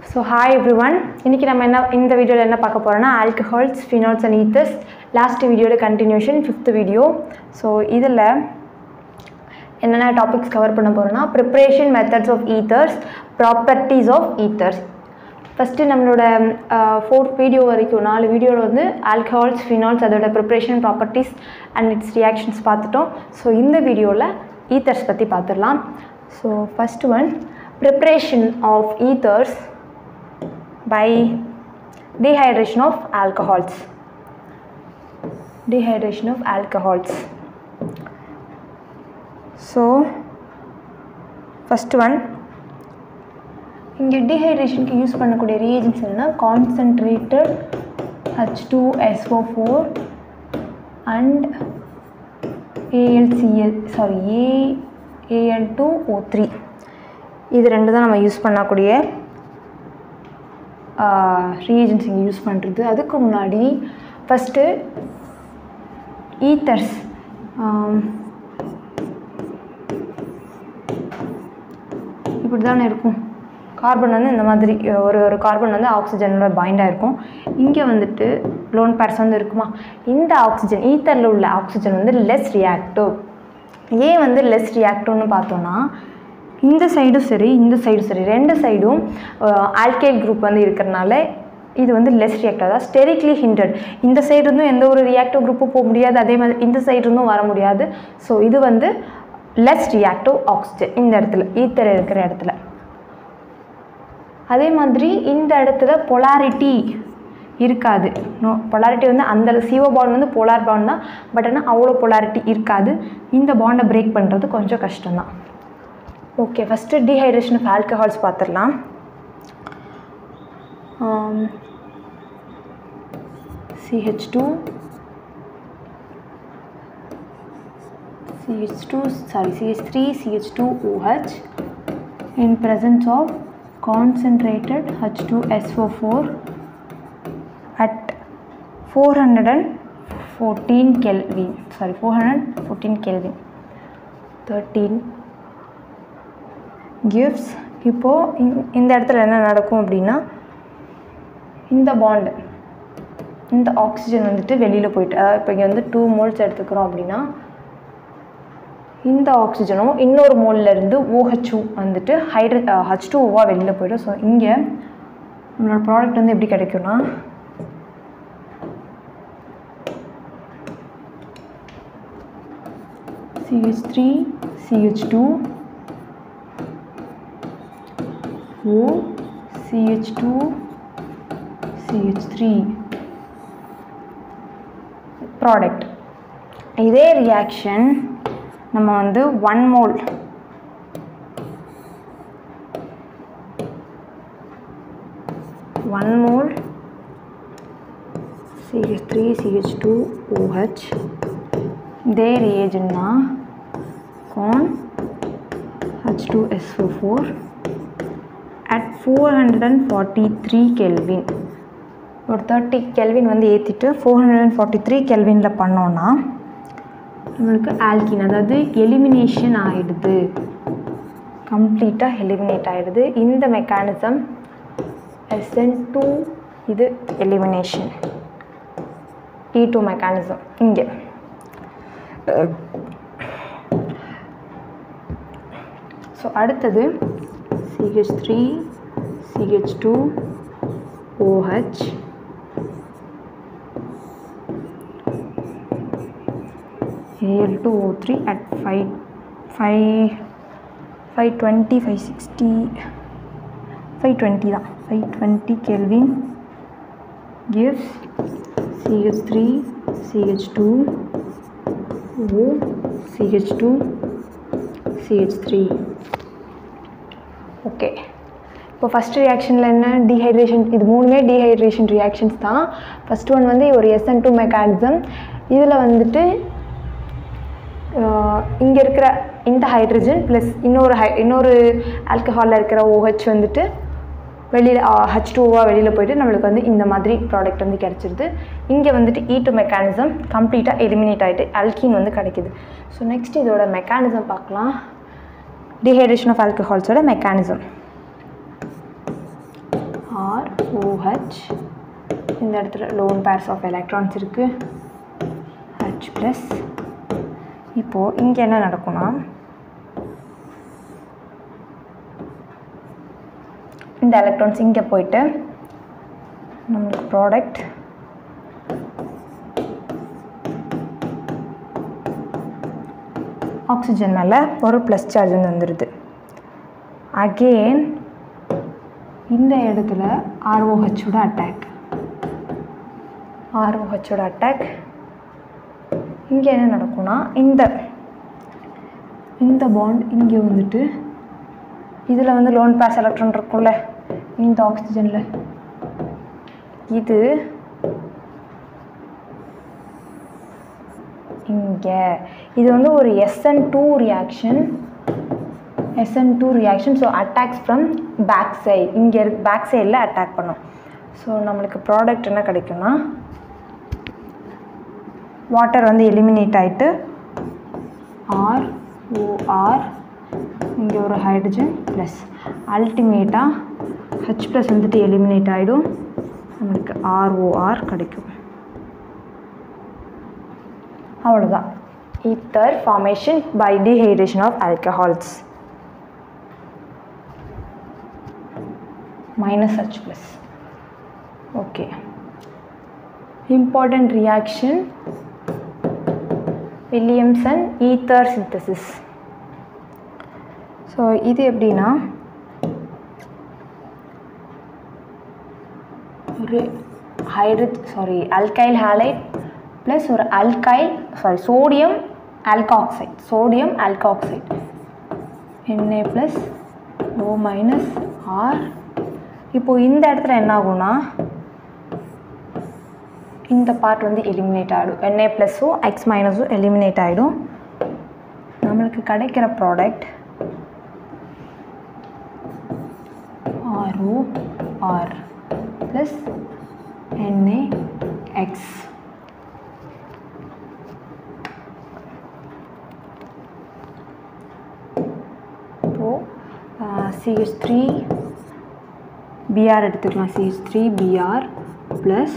So hi every one இன்றைக்கி நம்ம என்ன இந்த வீடியோவில் என்ன பார்க்க போகிறோம்னா alcohols phenols and ethers last வீடியோட கண்டினியூஷன் ஃபிஃப்த் வீடியோ ஸோ இதில் என்னென்ன டாபிக்ஸ் கவர் பண்ண போகிறோம்னா preparation methods of ethers properties of ethers first நம்மளோட ஃபோர்த் வீடியோ வரைக்கும் நாலு வீடியோவில் வந்து ஆல்கஹால்ஸ் ஃபினால்ஸ் அதோட preparation properties and its reactions பார்த்துட்டோம் ஸோ இந்த வீடியோவில் ஈத்தர்ஸ் பற்றி பார்த்துடலாம் so first one preparation of ethers by dehydration of alcohols dehydration of alcohols so first one இங்கே டீஹைட்ரேஷனுக்கு யூஸ் பண்ணக்கூடிய ரியேஜன்ஸ் என்னென்னா concentrated H two SO four and A L C L sorry A A L two O three இது ரெண்டு தான் நம்ம use பண்ணக்கூடிய ரீஏஜன்ஸ் இங்கே யூஸ் பண்ணுறது அதுக்கு முன்னாடி ஃபஸ்ட்டு ஈத்தர்ஸ் இப்படி தானே இருக்கும் கார்பன் வந்து இந்த மாதிரி ஒரு ஒரு கார்பன் வந்து ஆக்சிஜனோட பைண்டாக இருக்கும் இங்கே வந்துட்டு லோன் பேர்ஸ் வந்து இருக்குமா இந்த ஆக்சிஜன் ஈத்தரில் உள்ள ஆக்சிஜன் வந்து லெஸ் ரியாக்டிவ் ஏன் வந்து லெஸ் ரியாக்டிவ்னு பார்த்தோன்னா இந்த சைடும் சரி இந்த சைடும் சரி ரெண்டு சைடும் ஆல்கைல் குரூப் வந்து இருக்கிறனால இது வந்து லெஸ் ரியாக்டிவ் அதாவது ஸ்டெரிக்லி ஹிண்டட் இந்த சைடு இருந்தும் எந்த ஒரு ரியாக்டிவ் குரூப்பும் போக முடியாது அதே மாதிரி இந்த சைடு இருந்தும் வர முடியாது ஸோ இது வந்து லெஸ் ரியாக்டிவ் ஆக்சிஜன் இந்த இடத்துல ஈத்தர் இருக்கிற இடத்துல அதே மாதிரி இந்த இடத்துல பொலாரிட்டி இருக்காது நோ பொலாரிட்டி வந்து அந்த சிஓ பாண்ட் வந்து போலார் பாண்ட் தான் பட் ஆனால் அவ்வளோ பொலாரிட்டி இருக்காது இந்த பாண்டை பிரேக் பண்ணுறது கொஞ்சம் கஷ்டம்தான் okay first dehydration of alcohols பார்த்துடலாம் C H two CH two sorry CH three CH two O H in presence of concentrated H2SO4 at 414 Kelvin sorry 414 Kelvin 13 gives இப்போது இந்த இடத்துல என்ன நடக்கும் அப்படின்னா இந்த பாண்டு இந்த ஆக்சிஜன் வந்துட்டு வெளியில் போயிட்டு அதாவது இப்போ இங்கே வந்து டூ மோல்ஸ் எடுத்துக்கிறோம் அப்படின்னா இந்த ஆக்சிஜனும் இன்னொரு மோல்லேருந்து ஓஹெச்யூ வந்துட்டு ஹைட்ர ஹச் டூ ஓவாக வெளியில் போயிடும் ஸோ இங்கே நம்மளோட ப்ராடக்ட் வந்து எப்படி கிடைக்கும்னா C H three CH two O CH two CH three product இதே ரியாக்ஷன் நம்ம வந்து one mole one mole C H three CH two O H இதே ரியேஜன்னா conc H two SO four at four hundred and forty three kelvin ஒரு thirty kelvin வந்து ஏற்றிட்டு four hundred and forty three கெல்வினில் பண்ணோன்னா நம்மளுக்கு ஆல்கின் அதாவது எலிமினேஷன் ஆகிடுது கம்ப்ளீட்டாக எலிமினேட் ஆகிடுது இந்த மெக்கானிசம் எஸ்என் டூ இது எலிமினேஷன் டி டூ மெக்கானிசம் இங்கே ஸோ அடுத்தது C H three CH two O H Al2O3 at 5 5 520 560 520 தான் 520 Kelvin gives CH3 CH2 O CH2 CH3 okay இப்போ ஃபஸ்ட் ரியாக்ஷனில் என்ன டீஹைட்ரேஷன் இது மூணுமே டீஹைட்ரேஷன் ரியாக்ஷன்ஸ் தான் ஃபஸ்ட் ஒன் வந்து ஒரு எஸ்என் டூ மெக்கானிசம் இதில் வந்துட்டு இங்கே இருக்கிற இந்த ஹைட்ரஜன் ப்ளஸ் இன்னொரு ஹை இன்னொரு ஆல்கஹாலில் இருக்கிற ஓஹெச் வந்துட்டு வெளியில் ஹச் டூவாக வெளியில் போயிட்டு நம்மளுக்கு வந்து இந்த மாதிரி ப்ராடக்ட் வந்து கிடச்சிருது இங்கே வந்துட்டு ஈ டு மெக்கானிசம் கம்ப்ளீட்டாக எலிமினேட் ஆகிட்டு அல்கின் வந்து கிடைக்கிது ஸோ நெக்ஸ்ட் இதோட மெக்கானிசம் பார்க்கலாம் டீஹைட்ரேஷன் ஆஃப் ஆல்கஹால்ஸோட மெக்கானிசம் OH இந்த இடத்துல லோன் பேர்ஸ் ஆஃப் எலக்ட்ரான்ஸ் இருக்குது H ப்ளஸ் இப்போது இங்கே என்ன நடக்கும்னா இந்த எலக்ட்ரான்ஸ் இங்கே போயிட்டு நம்மளுக்கு ப்ராடக்ட் ஆக்சிஜன் மேலே ஒரு ப்ளஸ் சார்ஜ் வந்து வந்துடுது அகெயின் இந்த இடத்துல ஆர்ஓஹெச்சோட அட்டாக் ஆர்ஓஹெச்சோட அட்டாக் இங்கே என்ன நடக்கும்னா இந்த இந்த பாண்ட் இங்கே வந்துட்டு இதில் வந்து லோன் பேஸ் எலக்ட்ரான் இருக்கும்ல இந்த ஆக்சிஜனில் இது இங்கே இது வந்து ஒரு S N two reaction S N two reaction so attacks from back side இங்கே இருக்கு பேக் சைடில் அட்டாக் பண்ணும் ஸோ நம்மளுக்கு ப்ராடக்ட் என்ன கிடைக்கும்னா வாட்டர் வந்து எலிமினேட் ஆகிட்டு ஆர் ஓஆர் இங்கே ஒரு ஹைட்ரஜன் ப்ளஸ் அல்டிமேட்டாக ஹச் ப்ளஸ் வந்துட்டு எலிமினேட் ஆகிடும் நம்மளுக்கு ஆர்ஓஆர் கிடைக்கும் அவ்வளோதான் ether formation by dehydration of alcohols minus H plus. Okay. Important reaction Williamson ether synthesis. So இது எப்படின்னா ஒரு hydrogen sorry alkyl halide plus ஒரு alkyl sorry sodium alkoxide sodium alkoxide N A plus O minus R இப்போது இந்த இடத்துல என்ன ஆகும்னா இந்த பார்ட் வந்து எலிமினேட் ஆகிடும் என்ஏ ப்ளஸும் எக்ஸ் மைனஸும் எலிமினேட் ஆகிடும் நம்மளுக்கு கிடைக்கிற product R O R plus N A X இப்போது சிஹெச் த்ரீ பிஆர் எடுத்துக்கலாம் C H three B R plus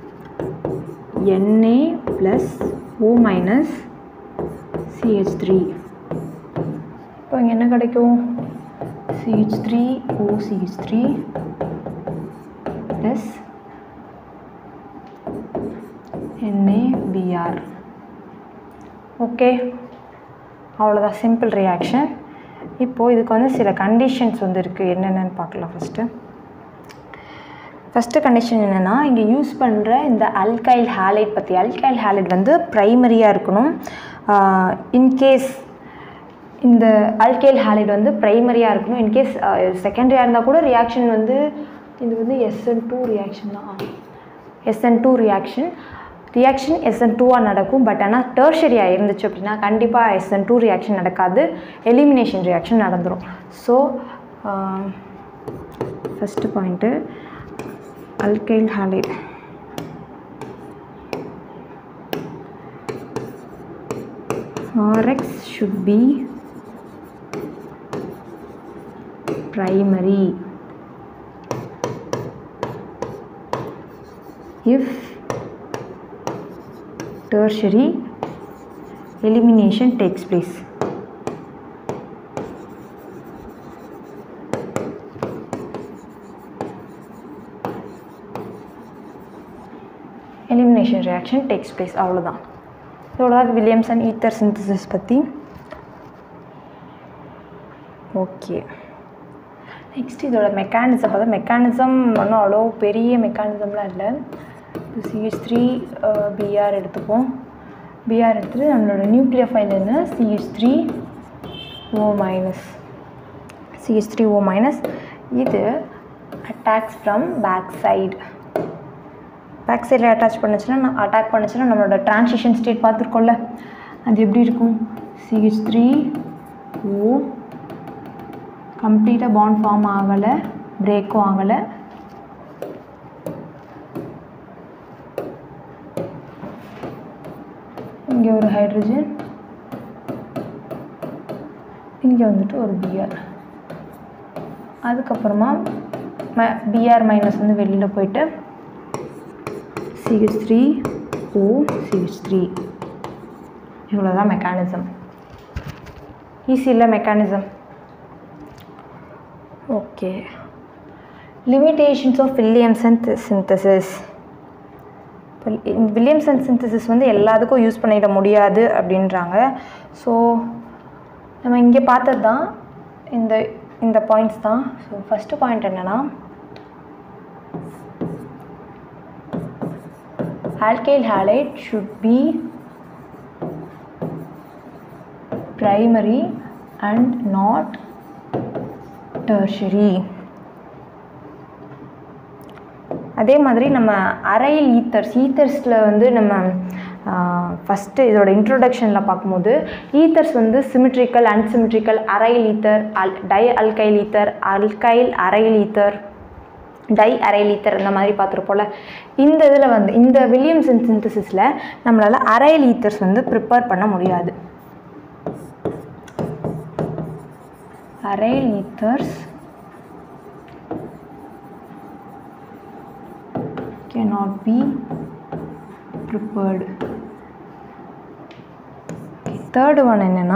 N A plus O minus C H three இப்போ இங்கே என்ன கிடைக்கும் C H three O C H three plus N A B R okay அவ்வளோதான் சிம்பிள் ரியாக்ஷன் இப்போது இதுக்கு வந்து சில கண்டிஷன்ஸ் வந்து இருக்குது என்னென்னு பார்க்கலாம் ஃபஸ்ட்டு ஃபஸ்ட்டு கண்டிஷன் என்னென்னா இங்கே யூஸ் பண்ணுற இந்த அல்கைல் ஹேலைட் பற்றி அல்கைல் ஹேலைட் வந்து ப்ரைமரியாக இருக்கணும் இன்கேஸ் இந்த அல்கைல் ஹேலைட் வந்து ப்ரைமரியாக இருக்கணும் இன்கேஸ் செகண்டரியாக இருந்தால் கூட ரியாக்ஷன் வந்து இது வந்து எஸ்என் டூ ரியாக்ஷன் தான் S N two reaction reaction S N டூவாக நடக்கும் பட் ஆனால் டேர்ஷரியாக இருந்துச்சு அப்படின்னா கண்டிப்பாக எஸ்என் டூ ரியாக்ஷன் நடக்காது எலிமினேஷன் ரியாக்ஷன் நடந்துடும் so first point alkyl halide Rx should be primary if tertiary elimination takes place elimination reaction takes place அவ்வளோதான் இவ்வளோதான் வில்லியம்சன் ஈத்தர் சிந்தசிஸ் பற்றி ஓகே நெக்ஸ்ட் இதோட மெக்கானிசம் பார்த்தா மெக்கானிசம் ஒன்றும் அவ்வளோ பெரிய மெக்கானிசம்லாம் இல்லை சிஹெச் த்ரீ பிஆர் எடுத்துப்போம் பிஆர் எடுத்துகிட்டு நம்மளோட நியூக்ளியர் ஃபைல் என்ன C H three O minus C H three O minus இது attacks from back side back சைடில் அட்டாச் பண்ணுச்சுன்னா அட்டாக் பண்ணுச்சுன்னா நம்மளோட ட்ரான்சிஷன் ஸ்டேட் பார்த்துருக்கோம்ல அது எப்படி இருக்கும் சிஹெச் த்ரீ ஓ கம்ப்ளீட்டாக பாண்ட் ஃபார்ம் ஆகலை பிரேக்கும் ஆகலை இங்கே ஒரு ஹைட்ரஜன் இங்கே வந்துட்டு ஒரு பிஆர் அதுக்கப்புறமா பிஆர் மைனஸ் வந்து வெளியில் போயிட்டு C H three O C H three இவ்வளோதான் மெக்கானிசம் ஈஸி இல்லை mechanism okay limitations of Williamson synthesis இப்போ வில்லியம்சன் சிந்தசிஸ் வந்து எல்லாத்துக்கும் யூஸ் பண்ணிட முடியாது அப்படின்றாங்க ஸோ நம்ம இங்கே பார்த்தது தான் இந்த இந்த பாயிண்ட்ஸ் தான் ஸோ ஃபஸ்ட்டு பாயிண்ட் என்னென்னா alkyl halide should be primary and not tertiary அதே மாதிரி நம்ம அரைல் ஈத்தர்ஸ் ஈத்தர்ஸில் வந்து நம்ம ஃபஸ்ட்டு இதோட இன்ட்ரோடக்ஷனில் பார்க்கும்போது ஈத்தர்ஸ் வந்து symmetrical unsymmetrical aryl ether al di alkyl ether alkyl aryl ether di aryl ether இந்த மாதிரி பார்த்துருப்போம்ல இந்த இதில் வந்து இந்த வில்லியம்சன் சிந்தசிஸில் நம்மளால் அரைல் ஈத்தர்ஸ் வந்து ப்ரிப்பேர் பண்ண முடியாது aryl ethers cannot be prepared third one என்னென்னா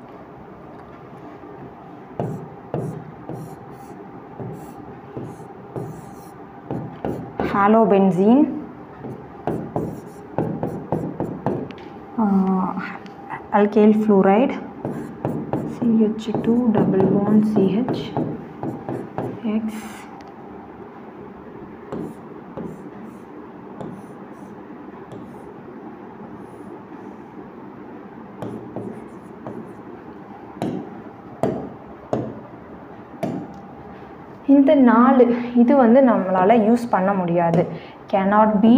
halobenzene uh, alkyl fluoride CH2 double bond CH X இந்த நாலு இது வந்து நம்மளால் யூஸ் பண்ண முடியாது cannot be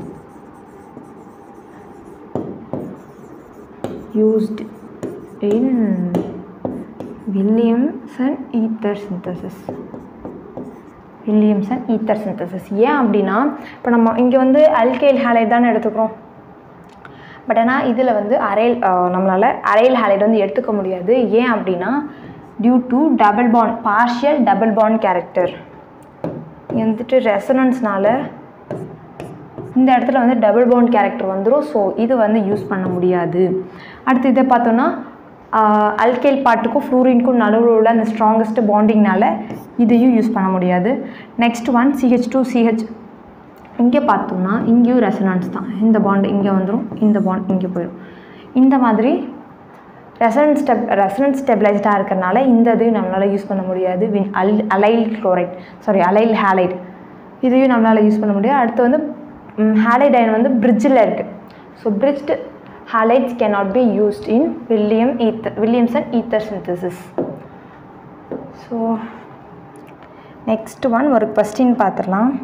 used in Williamson ether synthesis Williamson ether synthesis ஏன் அப்படின்னா இப்போ நம்ம இங்கே வந்து அல்கைல் ஹேலைட் தானே எடுத்துக்கிறோம் பட் ஆனால் இதில் வந்து அரைல் நம்மளால் அரைல் ஹேலைட் வந்து எடுத்துக்க முடியாது ஏன் அப்படின்னா due to double bond partial double bond character வந்துட்டு ரெசனன்ஸ்னால இந்த இடத்துல வந்து டபுள் பாண்ட் கேரக்டர் வந்துடும் ஸோ இது வந்து யூஸ் பண்ண முடியாது அடுத்து இதை பார்த்தோன்னா அல்கைல் பாட்டுக்கும் ஃப்ளூரின்க்கும் நடுவில் உள்ள அந்த ஸ்ட்ராங்கஸ்ட் பாண்டிங்னால இதையும் யூஸ் பண்ண முடியாது next one C H two C H இங்கே பார்த்தோம்னா இங்கேயும் ரெசனன்ஸ் தான் இந்த பாண்ட் இங்கே வந்துடும் இந்த பாண்ட் இங்கே போயிடும் இந்த மாதிரி ரெசனன்ஸ் ஸ்டெப் ரெசனன்ஸ் ஸ்டெபிளைஸ்டாக இருக்கிறனால இந்த இதையும் நம்மளால் யூஸ் பண்ண முடியாது vin al allyl chloride sorry allyl halide இதையும் நம்மளால் யூஸ் பண்ண முடியாது அடுத்து வந்து ஹேலைட் அயன் வந்து பிரிட்ஜில் இருக்குது so bridged halides cannot be used in William ether Williamson ether synthesis so next one ஒரு கொஸ்டின் பார்த்துடலாம்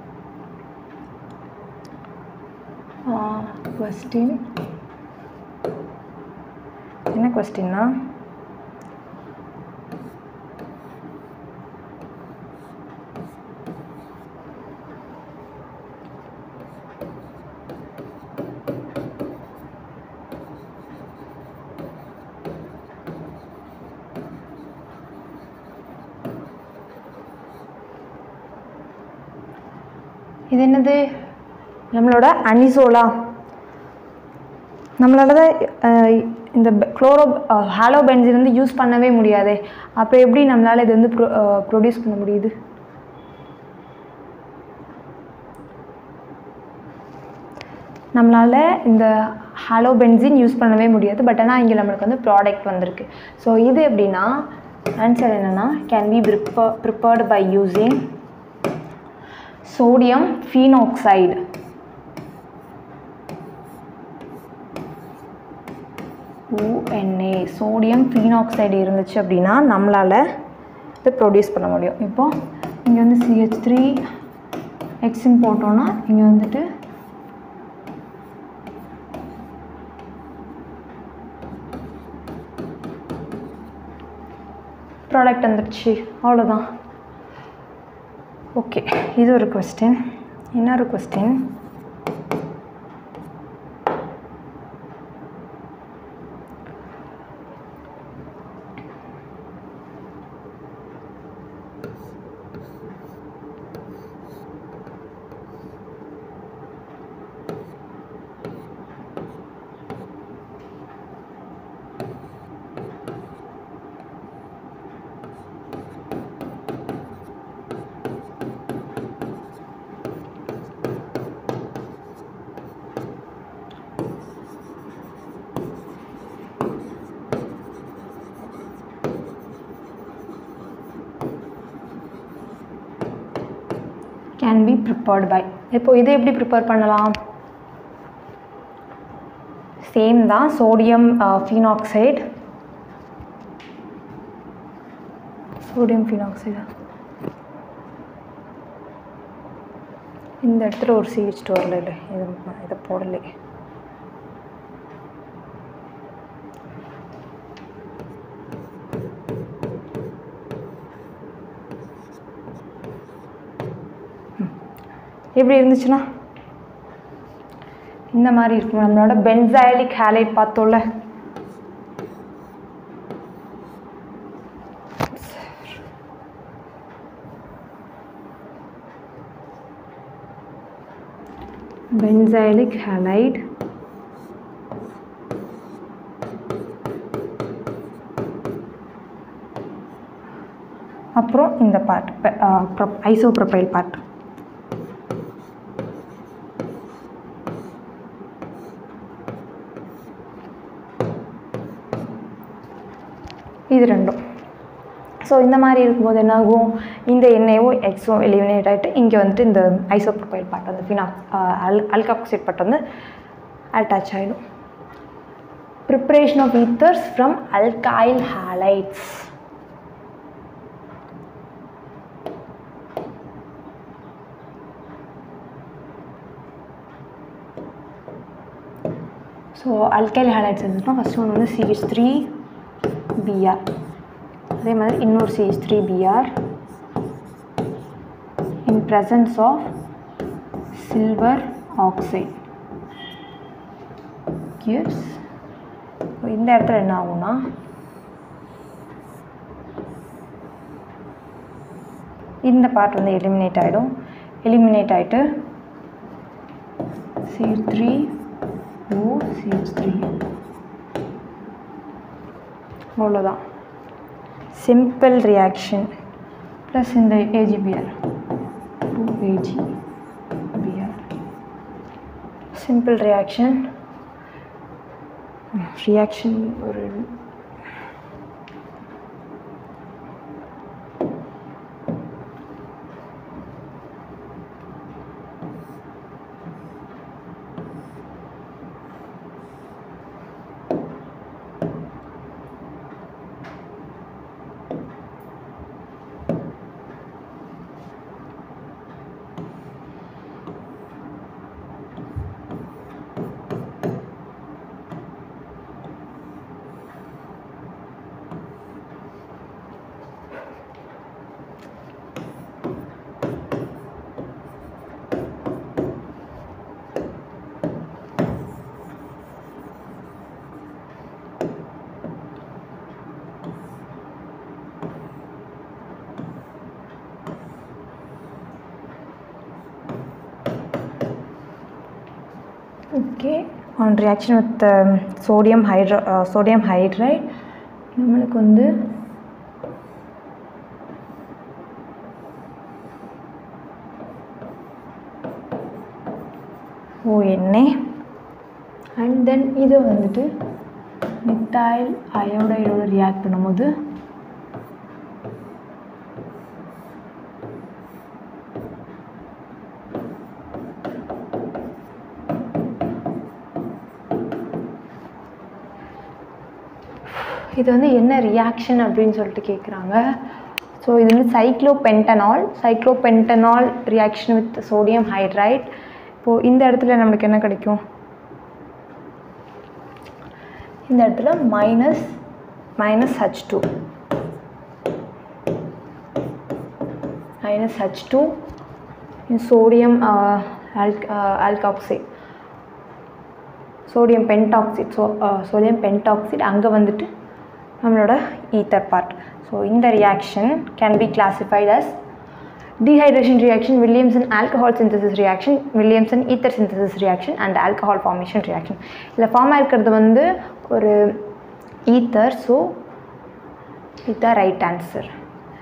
கொஸ்டின் என்ன கொஸ்டின்னா இது என்னது நம்மளோட அனிசோலா நம்மளால தான் அஹ், இந்த குளோரோ ஹாலோ பென்சின் வந்து யூஸ் பண்ணவே முடியாதே அப்போ எப்படி நம்மளால் இது வந்து ப்ரொடியூஸ் பண்ண முடியுது நம்மளால் இந்த ஹாலோ பென்சின் யூஸ் பண்ணவே முடியாது பட் ஆனால் இங்கே நம்மளுக்கு வந்து ப்ராடக்ட் வந்திருக்கு ஸோ இது எப்படின்னா ஆன்சர் என்னென்னா can be prepare prepared by using sodium phenoxide O N A sodium phenoxide இருந்துச்சு அப்படின்னா நம்மளால் இது ப்ரொடியூஸ் பண்ண முடியும் இப்போ இங்கே வந்து சிஹெச் த்ரீ எக்ஸின் போட்டோன்னா இங்கே வந்துட்டு ப்ராடக்ட் வந்துடுச்சு அவ்வளோதான் ஓகே இது ஒரு கொஸ்டின் இன்னொரு question can be prepared by இப்போ இதை எப்படி ப்ரிப்பேர் பண்ணலாம் சேம் தான் சோடியம் ஃபீனாக்சைடு சோடியம் ஃபீனாக்சைடா இந்த இடத்துல ஒரு சிஹெச் வரல இல்லை இது இதை போடலை எப்படி இருந்துச்சுன்னா இந்த மாதிரி இருக்கும் நம்மளோட பென்சாயிலிக் ஹேலைட் பார்த்தோம்ல பென்சாயிலிக் ஹேலைட் அப்புறம் இந்த பார்ட் ஐசோப்ரொபைல் பார்ட் இது ரெண்டும் ஸோ இந்த மாதிரி இருக்கும்போது என்ன ஆகும் இந்த எண்ணெயும் எக்ஸும் எலிமினேட் ஆகிட்டு இங்கே வந்துட்டு இந்த ஐசோப்ரோபைல் பார்ட் வந்து ஃபினா அல் அல்காக்சைட் பார்ட் வந்து அட்டாச் ஆகிடும் preparation of ethers from alkyl halides so alkyl halides இருந்துச்சுன்னா ஃபஸ்ட் ஒன் வந்து சிஹெச் த்ரீ பிஆர் அதே மாதிரி இன்னொரு C H three B R in presence of silver oxide gives இந்த இடத்துல என்ன ஆகும்னா இந்த பார்ட் வந்து எலிமினேட் ஆகிடும் எலிமினேட் ஆகிட்டு C three O C H three அவ்வளோதான் சிம்பிள் ரியாக்ஷன் ப்ளஸ் இந்த A G B R two A G B R simple reaction reaction ஒரு okay on reaction with sodium hydro sodium hydride நம்மளுக்கு வந்து ஓ எண்ணெய் அண்ட் தென் இதை வந்துட்டு மித்தாயில் அயோடைடோட ரியாக்ட் பண்ணும்போது இது வந்து என்ன ரியாக்ஷன் அப்படின்னு சொல்லிட்டு கேட்குறாங்க ஸோ இது வந்து cyclopentanol cyclopentanol reaction with sodium hydride இப்போது இந்த இடத்துல நம்மளுக்கு என்ன கிடைக்கும் இந்த இடத்துல minus minus H two minus H two sodium alk alkoxide sodium pentoxide so sodium pentoxide அங்கே வந்துட்டு நம்மளோட ஈத்தர் பார்ட் ஸோ இந்த reaction can be classified as dehydration reaction williamson alcohol synthesis reaction williamson ether synthesis reaction and alcohol formation reaction இதில் form ஆயிருக்கிறது வந்து ஒரு ether so இதுதான் right answer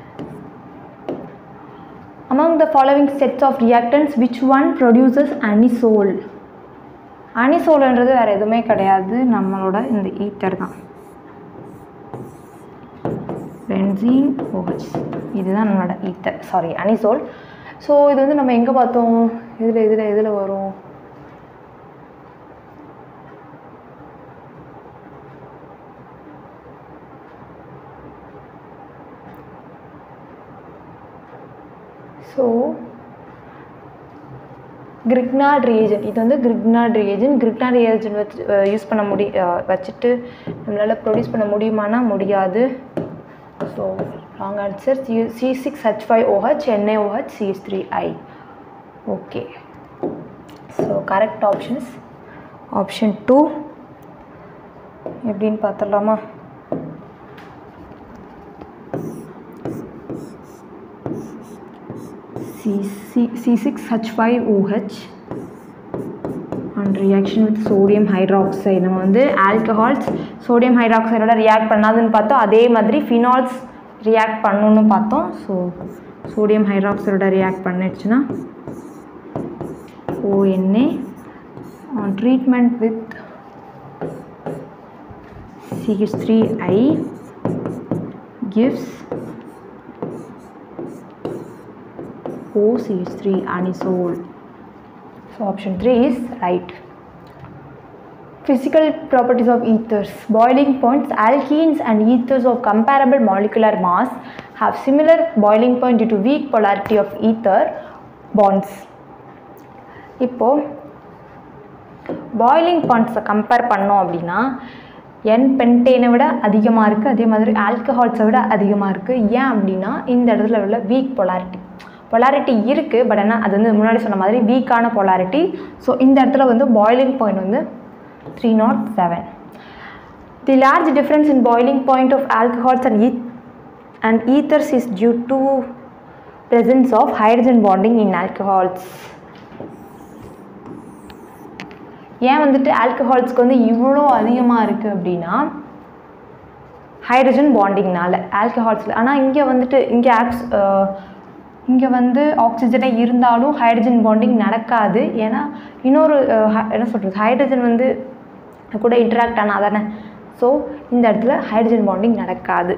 among the following sets of reactants which one produces anisole அனிசோல்ன்றது வேறு எதுவுமே கிடையாது நம்மளோட இந்த ஈத்தர் தான் பென்சீன் OH இதுதான் நம்மளோட ஈத்தர் சாரி அனிசோல் ஸோ இது வந்து நம்ம எங்கே பார்த்தோம் இதில் இதில் இதில் வரும் ஸோ கிரிக்னாட் ரியேஜன் இது வந்து கிரிக்னாட் ரியேஜன் கிரிக்னாட் ரியேஜன் வச்சு யூஸ் பண்ண முடி அஹ், வச்சுட்டு நம்மளால் ப்ரொடியூஸ் பண்ண முடியுமானா முடியாது so wrong answer C C six H five O H N A O H C S three I okay so correct options option two எப்படின்னு பார்த்துடலாமா C, C, C6H5OH and reaction with sodium hydroxide நம்ம வந்து ஆல்கஹால்ஸ் சோடியம் ஹைட்ராக்சைடோட ரியாக்ட் பண்ணாதுன்னு பார்த்தோம் அதே மாதிரி ஃபினால்ஸ் ரியாக்ட் பண்ணணும்னு பார்த்தோம் ஸோ சோடியம் ஹைட்ராக்சைடோட ரியாக்ட் பண்ணிடுச்சுன்னா ONA on treatment with CH3I gives OCH3 anisole. So option 3 is right. Physical properties of ethers. Boiling points, alkenes and ethers of comparable molecular mass have similar boiling point due to weak polarity of ether bonds. இப்போ boiling பாயிண்ட்ஸை compare பண்ணோம் அப்படின்னா என் பென்டேனை விட அதிகமாக இருக்குது அதே மாதிரி ஆல்கஹால்ஸை விட அதிகமாக இருக்குது ஏன் அப்படின்னா இந்த இடத்துல உள்ள வீக் பொலாரிட்டி பொலாரிட்டி இருக்குது பட் ஆனால் அது வந்து முன்னாடி சொன்ன மாதிரி வீக்கான பொலாரிட்டி ஸோ இந்த இடத்துல வந்து பாய்லிங் பாயிண்ட் வந்து three nought seven the large difference in boiling point of alcohols and ether and ethers is due to presence of hydrogen bonding in alcohols ஏன் வந்துட்டு ஆல்கஹால்ஸ்க்கு வந்து இவ்வளோ அதிகமாக இருக்குது அப்படின்னா ஹைட்ரஜன் பாண்டிங்னால ஆல்கஹால்ஸில் ஆனால் இங்கே வந்துட்டு இங்கே ஆக்ஸ் இங்கே வந்து ஆக்சிஜனே இருந்தாலும் ஹைட்ரஜன் பாண்டிங் நடக்காது ஏன்னா இன்னொரு அஹ், ஹ- என்ன சொல்கிறது ஹைட்ரஜன் வந்து கூட இன்டராக்ட் ஆனால் தானே ஸோ இந்த இடத்துல ஹைட்ரஜன் பாண்டிங் நடக்காது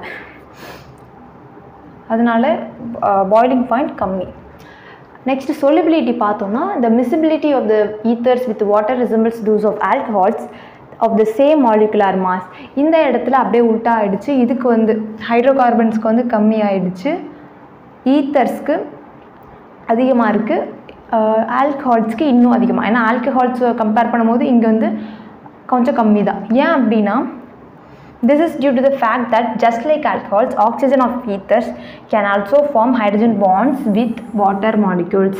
அதனால பாய்லிங் பாயிண்ட் கம்மி நெக்ஸ்ட் solubility பார்த்தோம்னா the miscibility of the ethers with water resembles those of alcohols of the same molecular mass இந்த இடத்துல அப்படியே உல்ட்டா ஆயிடுச்சு இதுக்கு வந்து ஹைட்ரோகார்பன்ஸ்க்கு வந்து கம்மி ஆயிடுச்சு ஈத்தர்ஸ்க்கு அதிகமாக இருக்குது ஆல்கஹால்ஸ்க்கு இன்னும் அதிகமாக ஏன்னா ஆல்கஹால்ஸ் கம்பேர் பண்ணும்போது இங்கே வந்து கொஞ்சம் கம்மி தான் ஏன் அப்படின்னா This is due to the fact that just like alcohols, oxygen of ethers can also form hydrogen bonds with water molecules.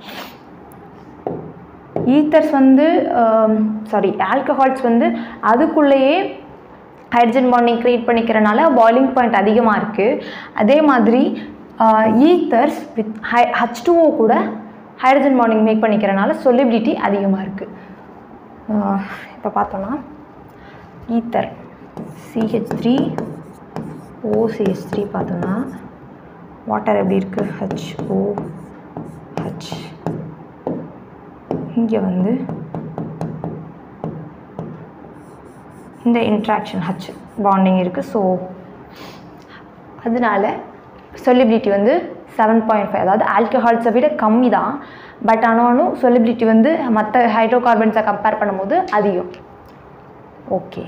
Ethers வந்து சாரி ஆல்கஹால்ஸ் வந்து அதுக்குள்ளேயே ஹைட்ரஜன் பாண்டிங் க்ரியேட் பண்ணிக்கிறனால பாய்லிங் பாயிண்ட் அதிகமாக இருக்குது அதே மாதிரி ethers with high H two O கூட hydrogen bonding make பண்ணிக்கிறனால solubility அதிகமாக இருக்குது இப்போ பார்த்தோன்னா ether CH three OCH three பார்த்தோன்னா வாட்டர் எப்படி இருக்குது ஹச் ஓ ஹச் இங்கே வந்து இந்த இன்ட்ராக்ஷன் ஹச் பாண்டிங் இருக்குது ஸோ அதனால solubility வந்து செவன் பாயிண்ட் ஃபைவ் அதாவது ஆல்கஹால்ஸை விட கம்மி தான் பட் ஆனாலும் solubility வந்து மற்ற ஹைட்ரோகார்பன்ஸை கம்பேர் பண்ணும்போது அதிகம் okay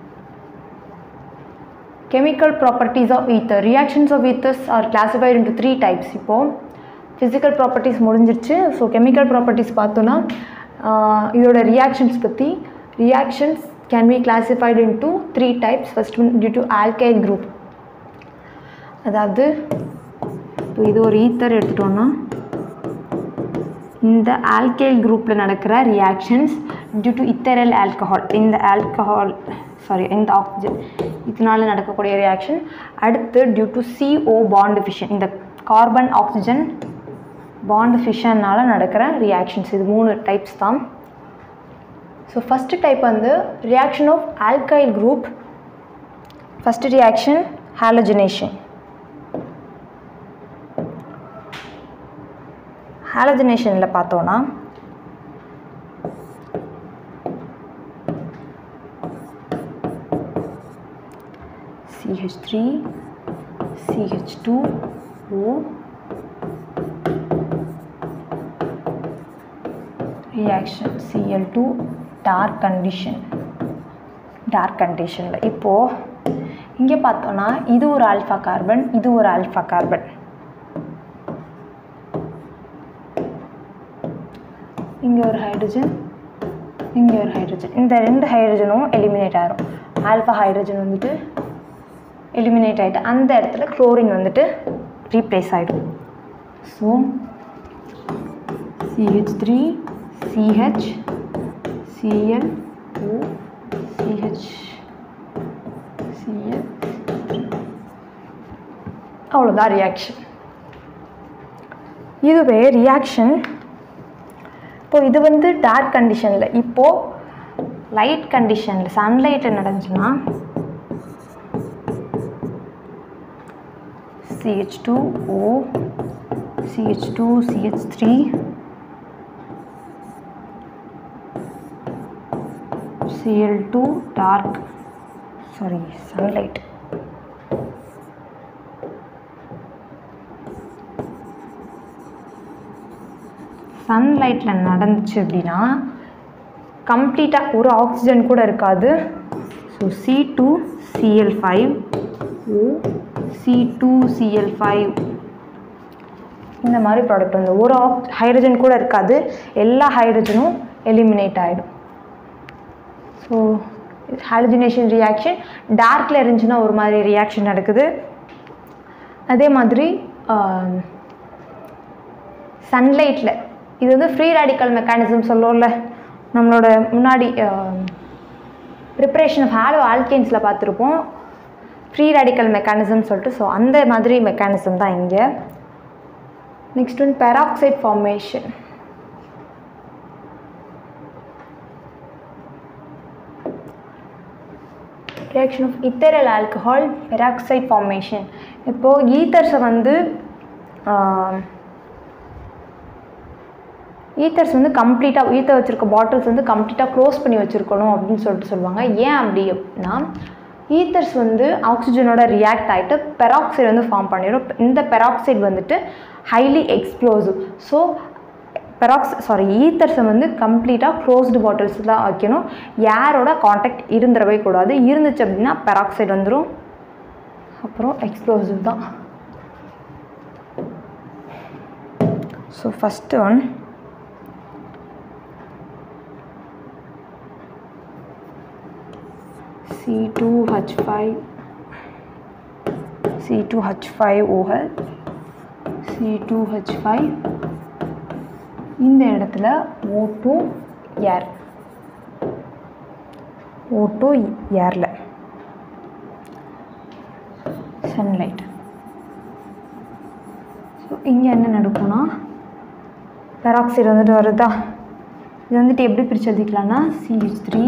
chemical properties of ether reactions of ethers are classified into three types இப்போ physical properties முடிஞ்சிருச்சு ஸோ chemical properties பார்த்தோன்னா ஆஹ் இதோட reactions பற்றி reactions can be classified into three types first one due to alkyl group அதாவது இப்போ இது ஒரு ether எடுத்துட்டோம்னா இந்த ஆல்கைல் குரூப்பில் நடக்கிற reactions due to ethereal alcohol இந்த ஆல்கஹால் சாரி இந்த ஆக்சிஜன் இதனால நடக்கக்கூடிய ரியாக்ஷன் அடுத்து due to CO bond fission இந்த கார்பன் ஆக்சிஜன் பாண்ட் ஃபிஷன்னால் நடக்கிற ரியாக்ஷன்ஸ் இது மூணு டைப்ஸ் தான் ஸோ ஃபஸ்ட்டு டைப் வந்து reaction of alkyl group first reaction halogenation ஹாலஜனேஷனில் பார்த்தோன்னா CH three CH two O reaction Cl two dark condition dark கண்டிஷனில் இப்போது இங்கே பார்த்தோன்னா இது ஒரு ஆல்ஃபா கார்பன் இது ஒரு ஆல்ஃபா கார்பன் இங்கே ஒரு ஹைட்ரஜன் இங்கே ஒரு ஹைட்ரஜன் இந்த ரெண்டு ஹைட்ரஜனும் எலிமினேட் ஆகிரும் ஆல்ஃபா ஹைட்ரஜன் வந்துட்டு எலிமினேட் ஆகிட்டு அந்த இடத்துல குளோரின் வந்துட்டு ரீப்ளேஸ் ஆகிடும் so CH three CH Cl O CH Cl அவ்வளோதான் ரியாக்ஷன் இதுவே ரியாக்ஷன் இப்போ இது வந்து டார்க் கண்டிஷனில் இப்போது லைட் கண்டிஷனில் சன்லைட்டில் நடந்துச்சுன்னா CH two O CH two CH three Cl two dark sorry sunlight சன்லைட்டில் நடந்துச்சு அப்படின்னா கம்ப்ளீட்டாக ஒரு ஆக்சிஜன் கூட இருக்காது so C two Cl five O C two Cl five இந்த மாதிரி ப்ராடக்ட் வந்து ஒரு ஆக் ஹைட்ரஜன் கூட இருக்காது எல்லா ஹைட்ரஜனும் எலிமினேட் ஆகிடும் ஸோ ஹாலஜினேஷன் ரியாக்ஷன் டார்க்கில் இருந்துச்சுன்னா ஒரு மாதிரி ரியாக்ஷன் நடக்குது அதே மாதிரி சன்லைட்டில் இது வந்து ஃப்ரீ ரேடிக்கல் மெக்கானிசம் சொல்லுவோம்ல நம்மளோட முன்னாடி ப்ரிப்பரேஷன் ஆஃப் ஹாலோ ஆல்கேன்ஸில் பார்த்துருப்போம் ஃப்ரீ ரேடிக்கல் மெக்கானிசம் சொல்லிட்டு ஸோ அந்த மாதிரி மெக்கானிசம் தான் இங்கே next one peroxide formation reaction of ethereal alcohol peroxide formation இப்போது ஈத்தர்ஸை வந்து ஈத்தர்ஸ் வந்து கம்ப்ளீட்டாக ஈத்தர் வச்சுருக்க பாட்டில்ஸ் வந்து கம்ப்ளீட்டாக க்ளோஸ் பண்ணி வச்சுருக்கணும் அப்படின்னு சொல்லிட்டு சொல்லுவாங்க ஏன் அப்படி அப்படின்னா ஈத்தர்ஸ் வந்து ஆக்சிஜனோட ரியாக்ட் ஆகிட்டு பெராக்சைடு வந்து ஃபார்ம் பண்ணிடும் இந்த பெராக்சைடு வந்துட்டு highly explosive so peroxide sorry ஈத்தர்ஸை வந்து கம்ப்ளீட்டாக க்ளோஸ்டு பாட்டில்ஸ் தான் வைக்கணும் ஏரோட காண்டாக்ட் இருந்துடவே கூடாது இருந்துச்சு அப்படின்னா பெராக்சைடு வந்துடும் அப்புறம் எக்ஸ்ப்ளோசிவ் தான் so first one C2H5 C2H5OH C2H5 இந்த இடத்துல O2 ஏர் O2 ஏரில் சன்லைட் ஸோ இங்கே என்ன நடக்கும்னா பெராக்சைடு வந்துட்டு வருதா இது வந்துட்டு எப்படி பிரித்து எழுதிக்கலாம்னா CH three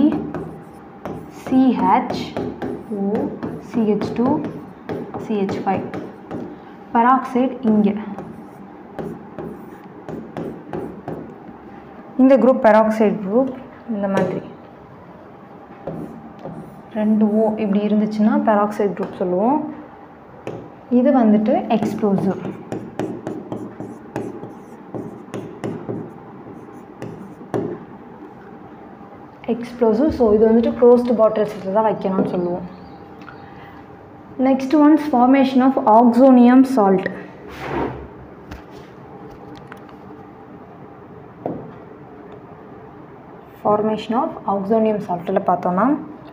CH O CH2 CH5 peroxide இங்கே இந்த குரூப் பெராக்சைடு குரூப் இந்த மாதிரி ரெண்டு ஓ இப்படி இருந்துச்சுன்னா பெராக்சைடு குரூப் சொல்லுவோம் இது வந்துட்டு எக்ஸ்ப்ளோசிவ் எக்ஸ்ப்ளோசிவ் ஸோ இது வந்துட்டு க்ளோஸ்டு பாட்டில்ஸில் தான் வைக்கணும்னு சொல்லுவோம் next ones formation of oxonium salt formation of oxonium சால்ட்டில் பார்த்தோன்னா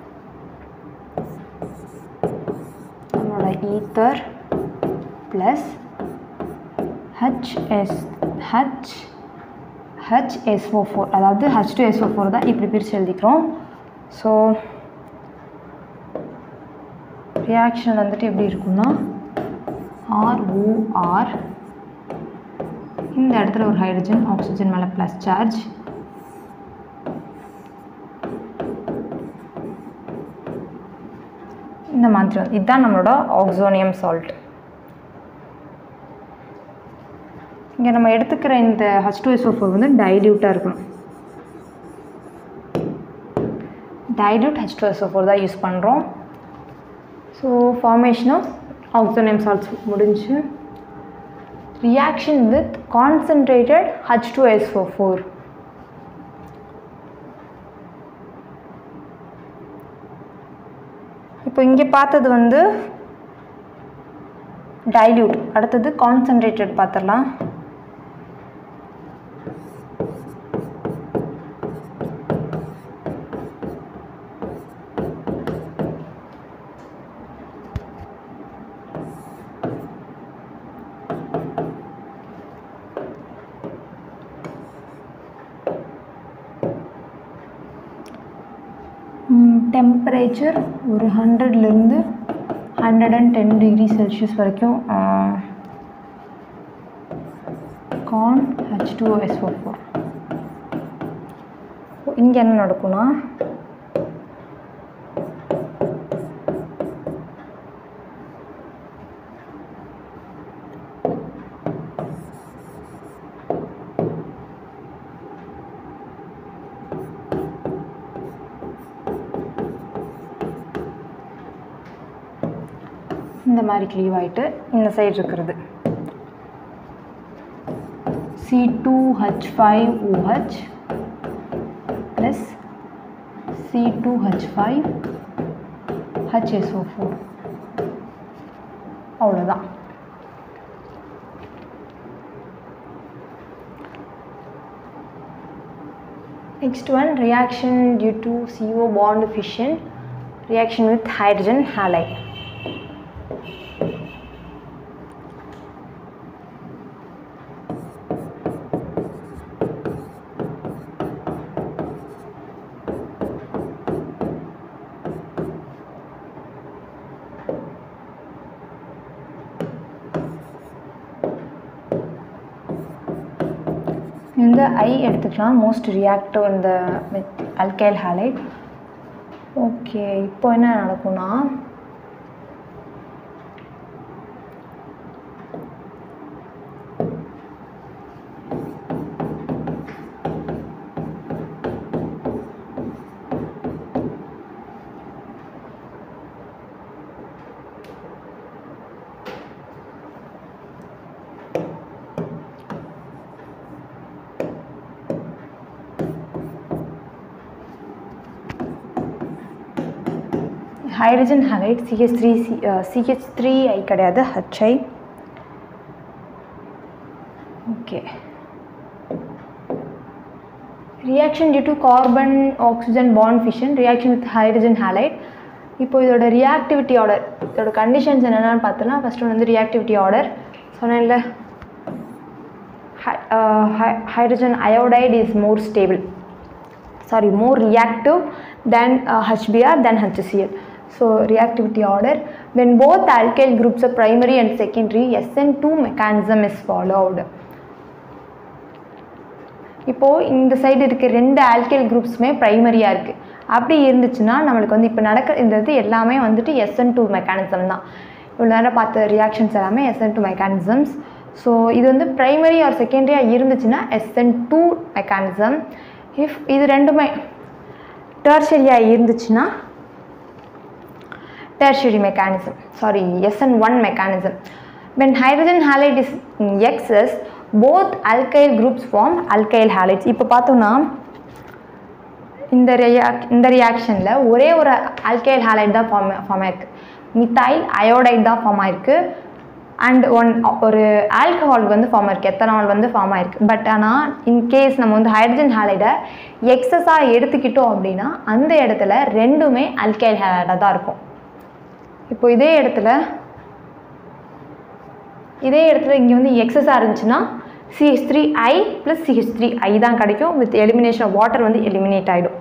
நம்மளோட ether plus HS H HSO four அதாவது ஹெச் டூ எஸ்ஓ ஃபோர் தான் இப்படி பிரித்து எழுதிக்கிறோம் ஸோ ரியாக்ஷன் வந்துட்டு எப்படி இருக்குன்னா ஆர்ஓஆர் இந்த இடத்துல ஒரு ஹைட்ரஜன் ஆக்சிஜன் மேலே ப்ளஸ் சார்ஜ் இந்த மாதிரி வந்து இதுதான் நம்மளோட ஆக்சோனியம் சால்ட் இங்கே நம்ம எடுத்துக்கிற இந்த ஹச் டூ எஸ்ஓ ஃபோர் வந்து டைல்யூட்டாக இருக்கணும் dilute H two SO four தான் யூஸ் பண்ணுறோம் so formation of oxonium salts முடிஞ்சு reaction with concentrated H two SO four இப்போ இங்கே பார்த்தது வந்து டைல்யூட் அடுத்தது கான்சன்ட்ரேட்டட் பார்த்துடலாம் டெம்பரேச்சர் ஒரு ஹண்ட்ரட்லேருந்து hundred and ten degree Celsius வரைக்கும் con H two SO four இங்கே என்ன நடக்கும்னா இந்த மாதிரி க்ளீவ் ஆகிட்டு இந்த சைடு இருக்கிறது C two H five OH plus C two H five HSO four அவ்வளோதான் Next one reaction due to CO bond fission reaction with hydrogen halide. இந்த ஐ எடுத்துக்கலாம் மோஸ்ட் ரியாக்டிவ் இந்த வித் அல்கைல் ஹாலைட் ஓகே இப்போ என்ன நடக்கும்னா hydrogen halide CH three C CH three I கிடையாது HI okay reaction due to carbon oxygen bond fission reaction with hydrogen halide இப்போ இதோட reactivity order இதோட கண்டிஷன்ஸ் என்னென்னு பார்த்தோன்னா ஃபஸ்ட்டு ஒன்று வந்து ரியாக்டிவிட்டி ஆர்டர் சொன்னேன்ல hydrogen iodide is more stable sorry more reactive than uh, HBr than HCl. So reactivity order when both alkyl groups are primary and secondary SN2 mechanism is followed. இப்போது இந்த side இருக்க ரெண்டு alkyl குரூப்ஸுமே ப்ரைமரியாக இருக்குது அப்படி இருந்துச்சுன்னா நம்மளுக்கு வந்து இப்போ நடக்க இந்த இது எல்லாமே வந்துட்டு எஸ்என் டூ மெக்கானிசம் தான் இவ்வளோ நேரம் பார்த்த ரியாக்ஷன்ஸ் எல்லாமே எஸ்என் டூ மெக்கானிசம்ஸ் ஸோ இது வந்து ப்ரைமரி ஆர் செகண்டரியாக இருந்துச்சுன்னா எஸ்என் டூ மெக்கானிசம் இஃப் இது ரெண்டுமே டெர்ஷரியாக இருந்துச்சுன்னா tertiary mechanism sorry SN1 mechanism when hydrogen halide is in excess both alkyl groups form alkyl halides இப்போ பார்த்தோம்னா இந்த ரியாக் இந்த ரியாக்ஷனில் ஒரே ஒரு alkyl halide தான் ஃபார்ம் ஃபார்ம் ஆயிருக்கு மித்தைல் அயோடைட் தான் ஃபார்ம் ஆயிருக்கு அண்ட் ஒன் ஒரு ஆல்கஹால் வந்து ஃபார்ம் ஆயிருக்கு எத்தனால் வந்து ஃபார்ம் ஆயிருக்கு பட் ஆனால் இன்கேஸ் நம்ம வந்து ஹைட்ரஜன் ஹாலைடை எக்ஸஸாக எடுத்துக்கிட்டோம் அப்படின்னா அந்த இடத்துல ரெண்டுமே அல்கைல் ஹாலைடாக தான் இருக்கும் இப்போ இதே இடத்துல இதே இடத்துல இங்கே வந்து எக்ஸஸாக இருந்துச்சுன்னா CH three I plus CH three I தான் கிடைக்கும் வித் எலிமினேஷன் ஆஃப் வாட்டர் வந்து எலிமினேட் ஆகிடும்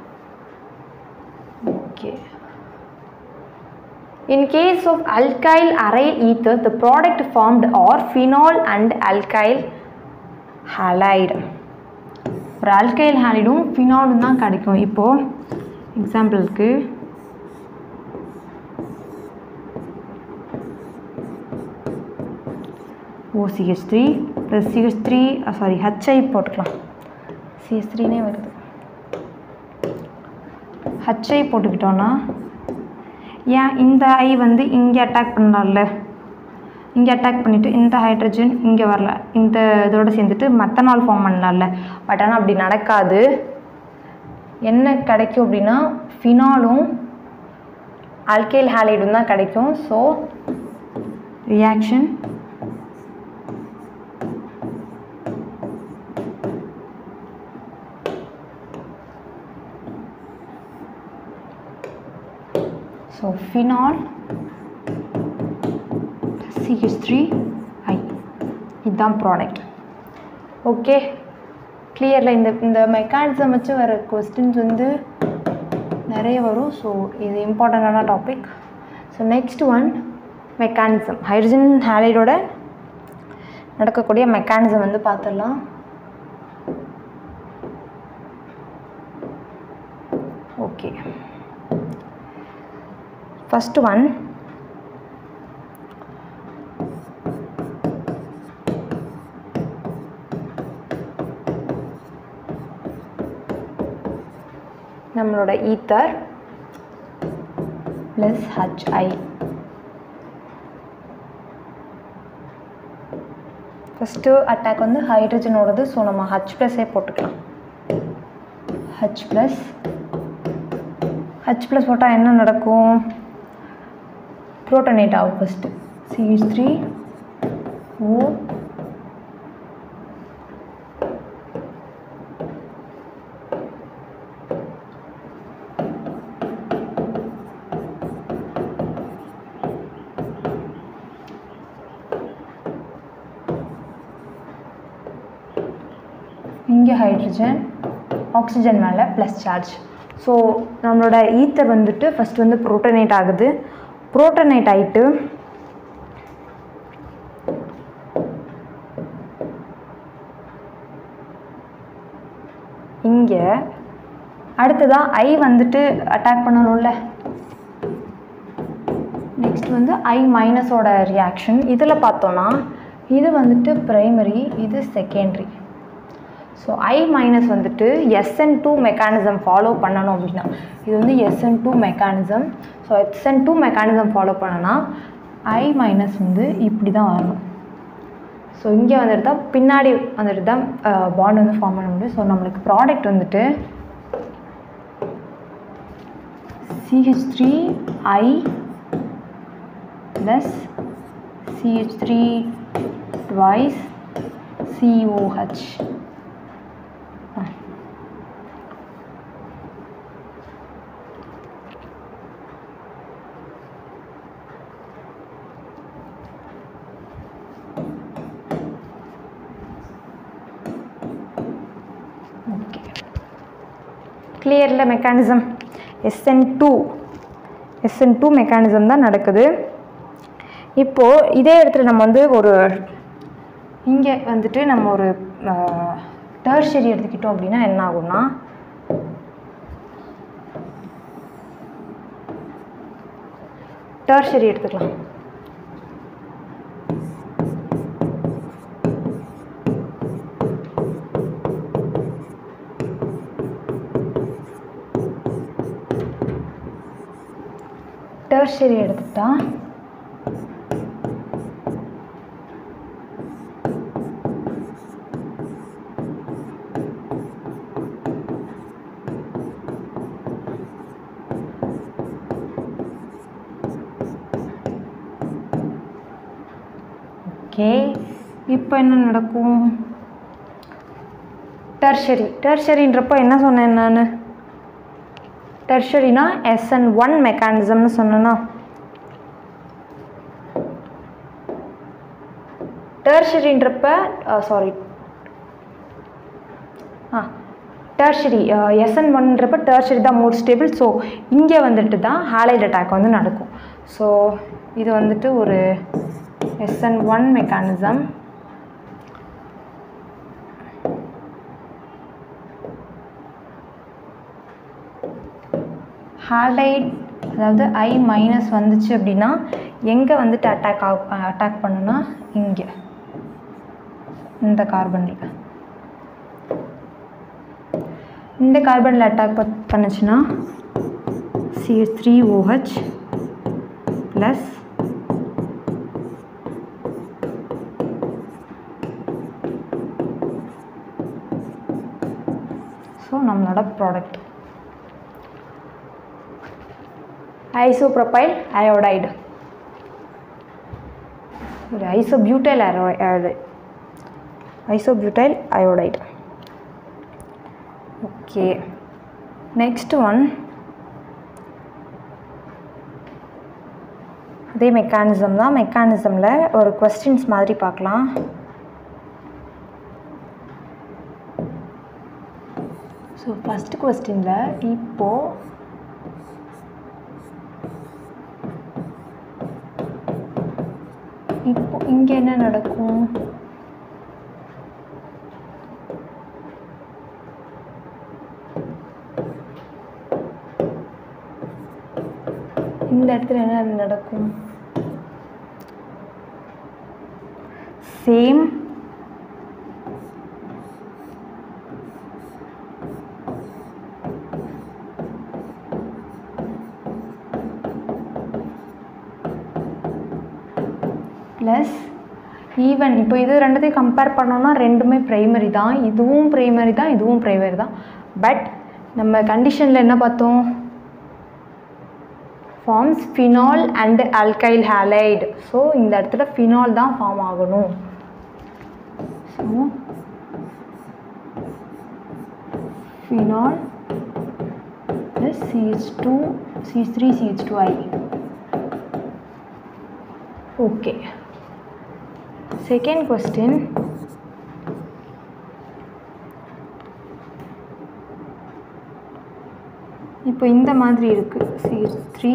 okay In case of alkyl aryl ether, the product formed are phenol and alkyl halide. ஒரு அல்கைல் ஹாலிடும் ஃபினாலும் தான் கிடைக்கும் இப்போது எக்ஸாம்பிளுக்கு OCH three plus CH three sorry HI போட்டுக்கலாம் சிஹெச் த்ரீனே வருது ஹச்ஐ போட்டுக்கிட்டோன்னா ஏன் இந்த ஐ வந்து இங்கே அட்டாக் பண்ணலாம்ல இங்கே அட்டாக் பண்ணிவிட்டு இந்த ஹைட்ரஜன் இங்கே வரல இந்த இதோட சேர்ந்துட்டு மத்தனால் ஃபார்ம் பண்ணலாம்ல பட் ஆனால் அப்படி நடக்காது என்ன கிடைக்கும் அப்படின்னா ஃபினாலும் ஆல்கைல் ஹாலைடும் தான் கிடைக்கும் so reaction so phenol CH three I இதுதான் ப்ராடக்ட் ஓகே கிளியரில் இந்த இந்த மெக்கானிசம் வச்சு வர கொஸ்டின்ஸ் வந்து நிறைய வரும் ஸோ இது இம்பார்ட்டண்ட்டான topic so next one mechanism hydrogen ஹேலைடோட நடக்கக்கூடிய மெக்கானிசம் வந்து பார்த்துடலாம் ஓகே ஃபஸ்ட்டு ஒன் நம்மளோட ether plus HI first attack வந்து ஹைட்ரஜனோடது ஸோ நம்ம ஹச் ப்ளஸ்ஸே போட்டுக்கலாம் ஹச் ப்ளஸ் ஹச் ப்ளஸ் போட்டால் என்ன நடக்கும் ப்ரோட்டனேட் ஆகும் ஃபஸ்ட்டு சிஹெச் த்ரீ ஓ இங்கே ஹைட்ரஜன் ஆக்சிஜன் மேலே ப்ளஸ் சார்ஜ் ஸோ நம்மளோட ஈத்தர் வந்துட்டு ஃபஸ்ட் வந்து ப்ரோட்டனேட் ஆகுது ப்ரோட்டனேட் ஆகிட்டு இங்கே அடுத்ததாக ஐ வந்துட்டு அட்டாக் பண்ணணும்ல நெக்ஸ்ட் வந்து ஐ மைனஸோட ரியாக்ஷன் இதில் பார்த்தோன்னா இது வந்துட்டு ப்ரைமரி இது செகண்டரி ஸோ ஐ மைனஸ் வந்துட்டு எஸ்என் டூ மெக்கானிசம் ஃபாலோ பண்ணணும் அப்படின்னா இது வந்து SN two mechanism so SN two mechanism follow பண்ணனா ஐ மைனஸ் வந்து இப்படி தான் வரணும் ஸோ இங்கே வந்துட்டு தான் பின்னாடி வந்துட்டு தான் பாண்ட் வந்து ஃபார்ம் பண்ண முடியும் ஸோ நம்மளுக்கு ப்ராடக்ட் வந்துட்டு CH three I plus CH three twice COH okay கிளியரில் mechanism SN two SN two mechanism தான் நடக்குது இப்போது இதே இடத்துல நம்ம வந்து ஒரு இங்கே வந்துட்டு நம்ம ஒரு டர்ஷரி எடுத்துக்கிட்டோம் அப்படின்னா என்ன ஆகும்னா டர்ஷரி எடுத்துக்கலாம் டர்ஷரி எடுத்துட்டா ஓகே இப்போ என்ன நடக்கும் டர்ஷரி டர்ஷரின்றப்போ என்ன சொன்னேன் நான் டெர்ஷரினா எஸ்என் ஒன் மெக்கானிசம்னு சொன்னேன்னா டெர்ஷரின்றப்ப சாரி ஆ டெர்ஷரி எஸ்என் ஒன்றப்ப டெர்ஷரி தான் மோர் ஸ்டேபிள் ஸோ இங்கே வந்துட்டு தான் ஹாலைட் அட்டாக் வந்து நடக்கும் ஸோ இது வந்துட்டு ஒரு எஸ்என் ஒன் மெக்கானிசம் ஹாலைட் அதாவது ஐ மைனஸ் வந்துச்சு அப்படின்னா எங்கே வந்துட்டு அட்டாக் ஆக அட்டாக் பண்ணுன்னா இங்கே இந்த கார்பனில் இந்த கார்பனில் அட்டாக் பண்ணுச்சுன்னா CS three OH plus so நம்மளோட ப்ராடக்ட் ஐசோப்ரொபைல் அயோடைடு ஒரு isobutyl iodide isobutyl iodide okay next one அதே மெக்கானிசம் தான் மெக்கானிசமில் ஒரு கொஸ்டின்ஸ் மாதிரி பார்க்கலாம் ஸோ ஃபஸ்ட் கொஸ்டினில் இப்போது இப்போ இங்கே என்ன நடக்கும் இந்த இடத்துல என்ன நடக்கும் சேம் ப்ளஸ் ஈவன் இப்போ இது ரெண்டுத்தையும் கம்பேர் பண்ணோம்னா ரெண்டுமே ப்ரைமரி தான் இதுவும் ப்ரைமரி தான் இதுவும் ப்ரைமரி தான் பட் நம்ம கண்டிஷனில் என்ன பார்த்தோம் forms phenol and alkyl halide so இந்த இடத்துல ஃபினால் தான் ஃபார்ம் ஆகணும் so phenol plus CH two CH three CH two I okay second question இப்போ இந்த மாதிரி இருக்கு சி த்ரீ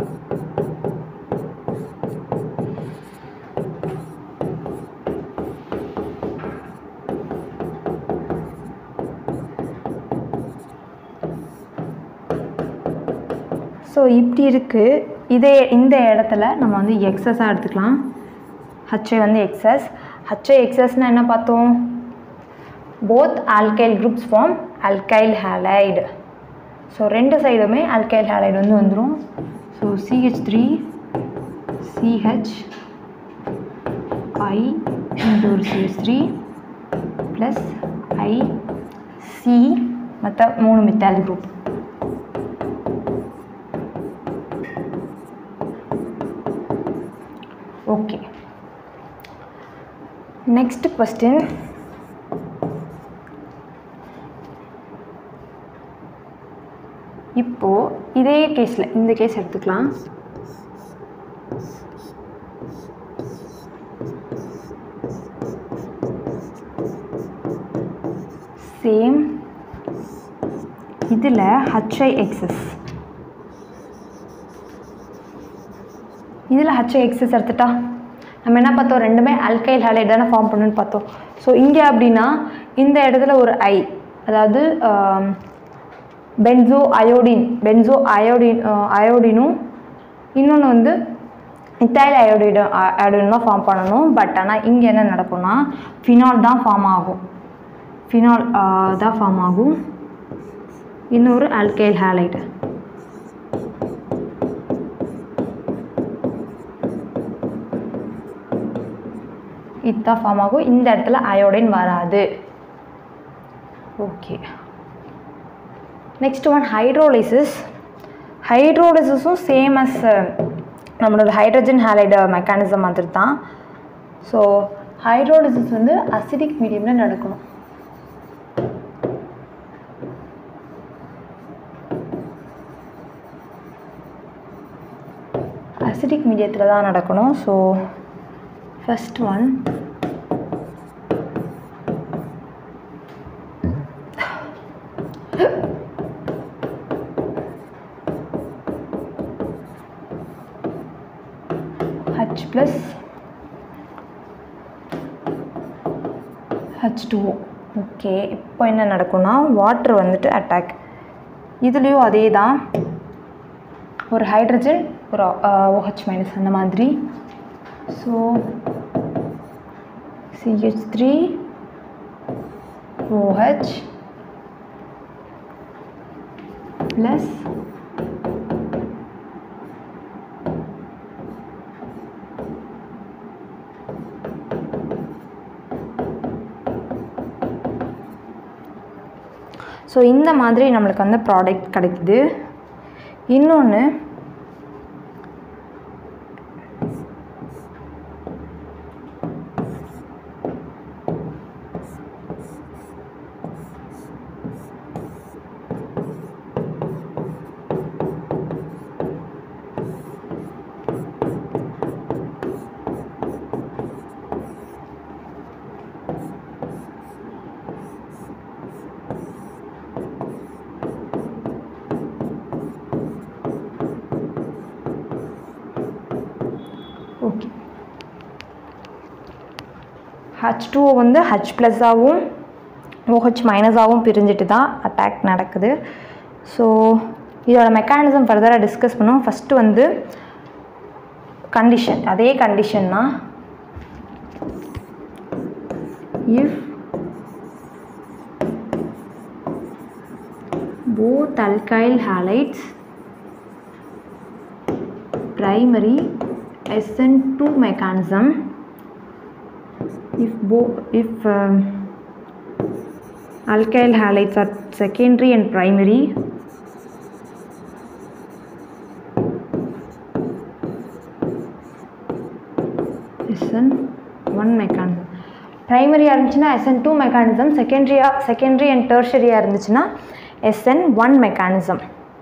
ஸோ இப்படி இருக்குது இதே இந்த இடத்துல நம்ம வந்து எக்ஸஸாக எடுத்துக்கலாம் ஹச்ஐ வந்து எக்ஸஸ் ஹச்ஐ எக்ஸஸ்னால் என்ன பார்த்தோம் both alkyl groups form alkyl halide so ரெண்டு சைடுமே அல்கைல் ஹேலைடு வந்து வந்துடும் so CH three CH I into ஒரு CH three plus I C மற்ற மூணு methyl group okay next question இப்போ இதே கேஸில் இந்த கேஸ் எடுத்துக்கலாம் சேம் இதில் ஹச்ஐ எக்ஸஸ் இதில் ஹச்ஐ எக்ஸஸ் எடுத்துட்டா நம்ம என்ன பார்த்தோம் ரெண்டுமே அல்கைல் ஹாலைட் தானே ஃபார்ம் பண்ணுன்னு பார்த்தோம் ஸோ இங்கே அப்படின்னா இந்த இடத்துல ஒரு ஐ அதாவது பென்சோ அயோடின் பென்சோ அயோடின் அயோடினும் இன்னொன்று வந்து இத்தாயில் அயோடிடு அயோடின் தான் ஃபார்ம் பண்ணணும் பட் ஆனால் இங்கே என்ன நடக்கும்னா ஃபினால் தான் ஃபார்ம் ஆகும் ஃபினால் தான் ஃபார்ம் ஆகும் இன்னொரு அல்கைல் ஹேலைட் இதுதான் ஃபார்ம் ஆகும் இந்த இடத்துல அயோடின் வராது ஓகே நெக்ஸ்ட் ஒன் ஹைட்ரோலிசிஸ் ஹைட்ரோலிசிஸும் சேம் அஸ் நம்மளோட ஹைட்ரஜன் ஹேலைடு மெக்கானிசம் மாதிரி தான் ஸோ ஹைட்ரோலிசிஸ் வந்து அசிடிக் மீடியமில் நடக்கணும் அசிடிக் மீடியத்தில் தான் நடக்கணும் so first one H plus H two okay இப்போ என்ன நடக்கும்னா வாட்ரு வந்துட்டு அட்டாக் இதுலேயும் அதே தான் ஒரு ஹைட்ரஜன் ஒரு ஓஹெச் மைனஸ் அந்த மாதிரி so CH three OH plus so இந்த மாதிரி நம்மளுக்கு வந்து ப்ராடக்ட் கிடைக்குது இன்னொன்று ஓகே ஹச் டூ வந்து ஹச் ப்ளஸ்ஸாகவும் ஓஹெச் மைனஸாகவும் பிரிஞ்சுட்டு தான் அட்டாக் நடக்குது ஸோ இதோட மெக்கானிசம் ஃபர்தராக டிஸ்கஸ் பண்ணுவோம் ஃபஸ்ட்டு வந்து கண்டிஷன் அதே கண்டிஷன்னா if both alkyl halides primary SN2 mechanism if both if um, alkyl halides are secondary and primary SN one mechanism ப்ரைமரியாக இருந்துச்சுன்னா எஸ்என் டூ மெக்கானிசம் செகண்டரியாக செகண்டரி அண்ட் டெர்ஷரியாக இருந்துச்சுன்னா எஸ்என் ஒன் மெக்கானிசம்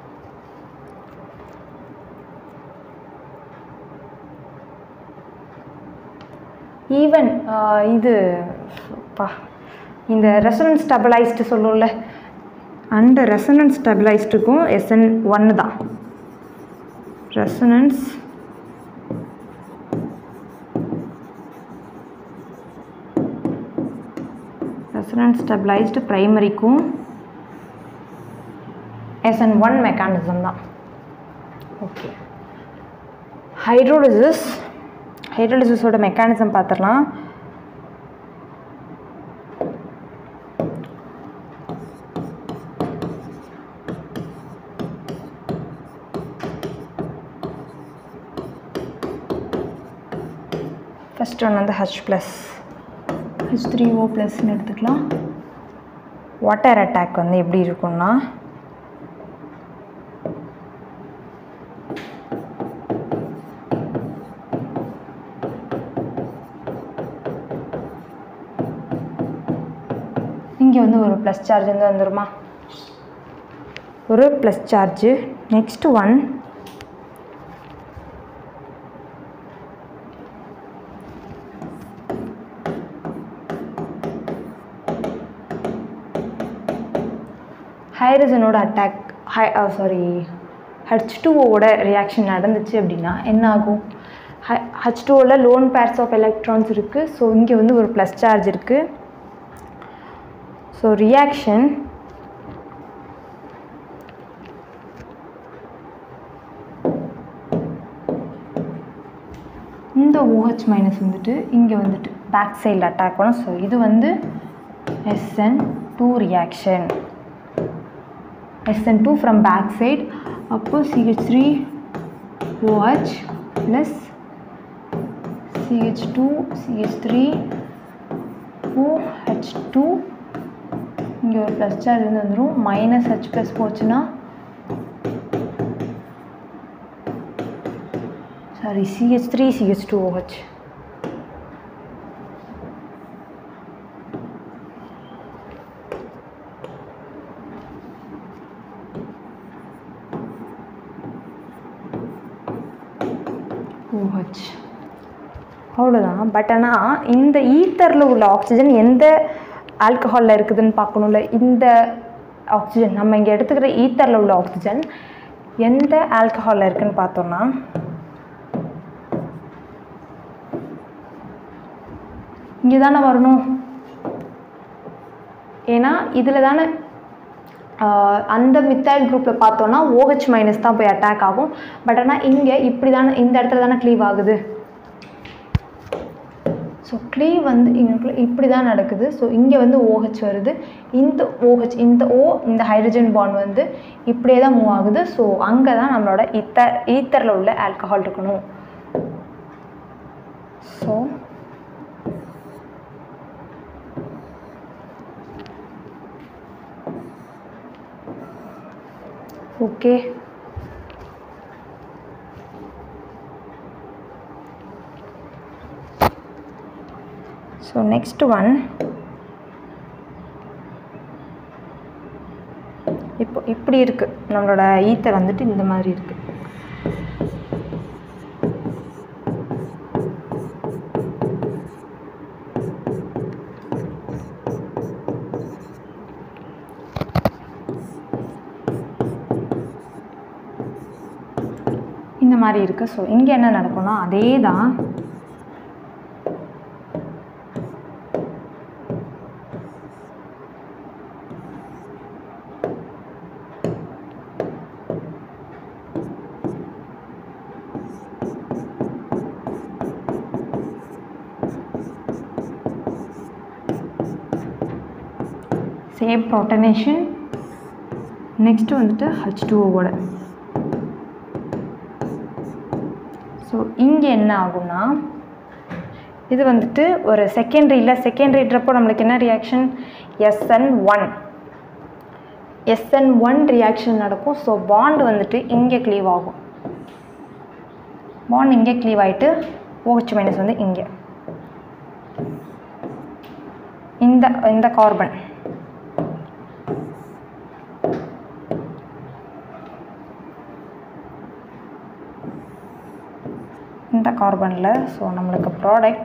ஈவன் இது பா இந்த ரெசனன்ஸ் ஸ்டெபிளைஸ்டு சொல்லும்ல அந்த resonance ஸ்டெபிளைஸ்டுக்கும் SN ஒன்று தான் ரெசனன்ஸ் ரெசனன்ஸ் ஸ்டெபிளைஸ்டு ப்ரைமரிக்கும் எஸ்என் ஒன் மெக்கானிசம் தான் ஓகே ஹைட்ரோலிசிஸ் ஹைட்ரோலிசிஸோட மெக்கானிசம் பார்த்துடலாம் ஃபஸ்ட் ஒன் வந்து H plus H three O ப்ளஸ்ன்னு எடுத்துக்கலாம் வாட்டர் அட்டாக் வந்து எப்படி இருக்கும்னா இங்கே வந்து ஒரு ப்ளஸ் சார்ஜ் வந்து வந்துருமா ஒரு ப்ளஸ் சார்ஜு நெக்ஸ்ட் ஒன் ஹைட்ரஜனோட அட்டாக் ஹை சாரி ஹச் டூஓட ரியாக்ஷன் நடந்துச்சு அப்படின்னா என்ன ஆகும் ஹ ஹச் டூஓவில் லோன் பேர்ஸ் ஆஃப் எலக்ட்ரான்ஸ் இருக்குது ஸோ இங்கே வந்து ஒரு ப்ளஸ் சார்ஜ் இருக்குது ஸோ ரியாக்ஷன் இந்த ஓஹெச் மைனஸ் வந்துட்டு இங்கே வந்துட்டு பேக் சைடில் அட்டாக் பண்ணும் ஸோ இது வந்து SN two reaction SN2 from back side அப்போ CH3 OH plus CH2 CH3 OH2 இங்கே ஒரு ப்ளஸ் சார்ஜ் வந்து வந்துடும் மைனஸ் ஹெச் ப்ளஸ் போச்சுன்னா sorry CH three CH two OH OH அவ்வளோதான் பட் ஆனால் இந்த ஈத்தரில் உள்ள ஆக்சிஜன் எந்த ஆல்கஹாலில் இருக்குதுன்னு பார்க்கணும்ல இந்த ஆக்சிஜன் நம்ம இங்கே எடுத்துக்கிற ஈத்தரில் உள்ள ஆக்சிஜன் எந்த ஆல்கஹாலில் இருக்குன்னு பார்த்தோம்னா இங்கே தானே வரணும் ஏன்னா இதில் தானே ஆஹ் அந்த மித்தாயில் குரூப்பில் பார்த்தோன்னா ஓஹெச் மைனஸ் தான் போய் அட்டாக் ஆகும் பட் ஆனால் இங்கே இப்படி தானே இந்த இடத்துல தானே க்ளீவ் ஆகுது ஸோ க்ளீவ் வந்து இங்கே இப்படி தான் நடக்குது ஸோ இங்கே வந்து OH வருது இந்த OH இந்த O இந்த ஹைட்ரஜன் பாண்ட் வந்து இப்படியே தான் மூவ் ஆகுது ஸோ அங்கே தான் நம்மளோட ஈத்தர் ஈத்தரில் உள்ள ஆல்கஹால் இருக்கணும் so okay so next one இப்போ இப்படி இருக்குது நம்மளோட ஈத்தர் வந்துட்டு இந்த மாதிரி இருக்குது இந்த மாதிரி இருக்குது ஸோ இங்கே என்ன நடக்கும்னா அதே தான் சேம் ப்ரோட்டனேஷன் நெக்ஸ்ட்டு வந்துட்டு ஹச் டூஓவோட ஸோ இங்கே என்ன ஆகும்னா இது வந்துட்டு ஒரு செகண்டரியில் செகண்டரின்றப்போ நம்மளுக்கு என்ன reaction SN one SN one reaction நடக்கும் ஸோ பாண்ட் வந்துட்டு இங்கே க்ளீவ் ஆகும் பாண்ட் இங்கே க்ளீவ் ஆகிட்டு ஓஹெச் மைனஸ் வந்து இங்கே இந்த இந்த கார்பன் இந்த கார்பனில் ஸோ நம்மளுக்கு ப்ராடக்ட்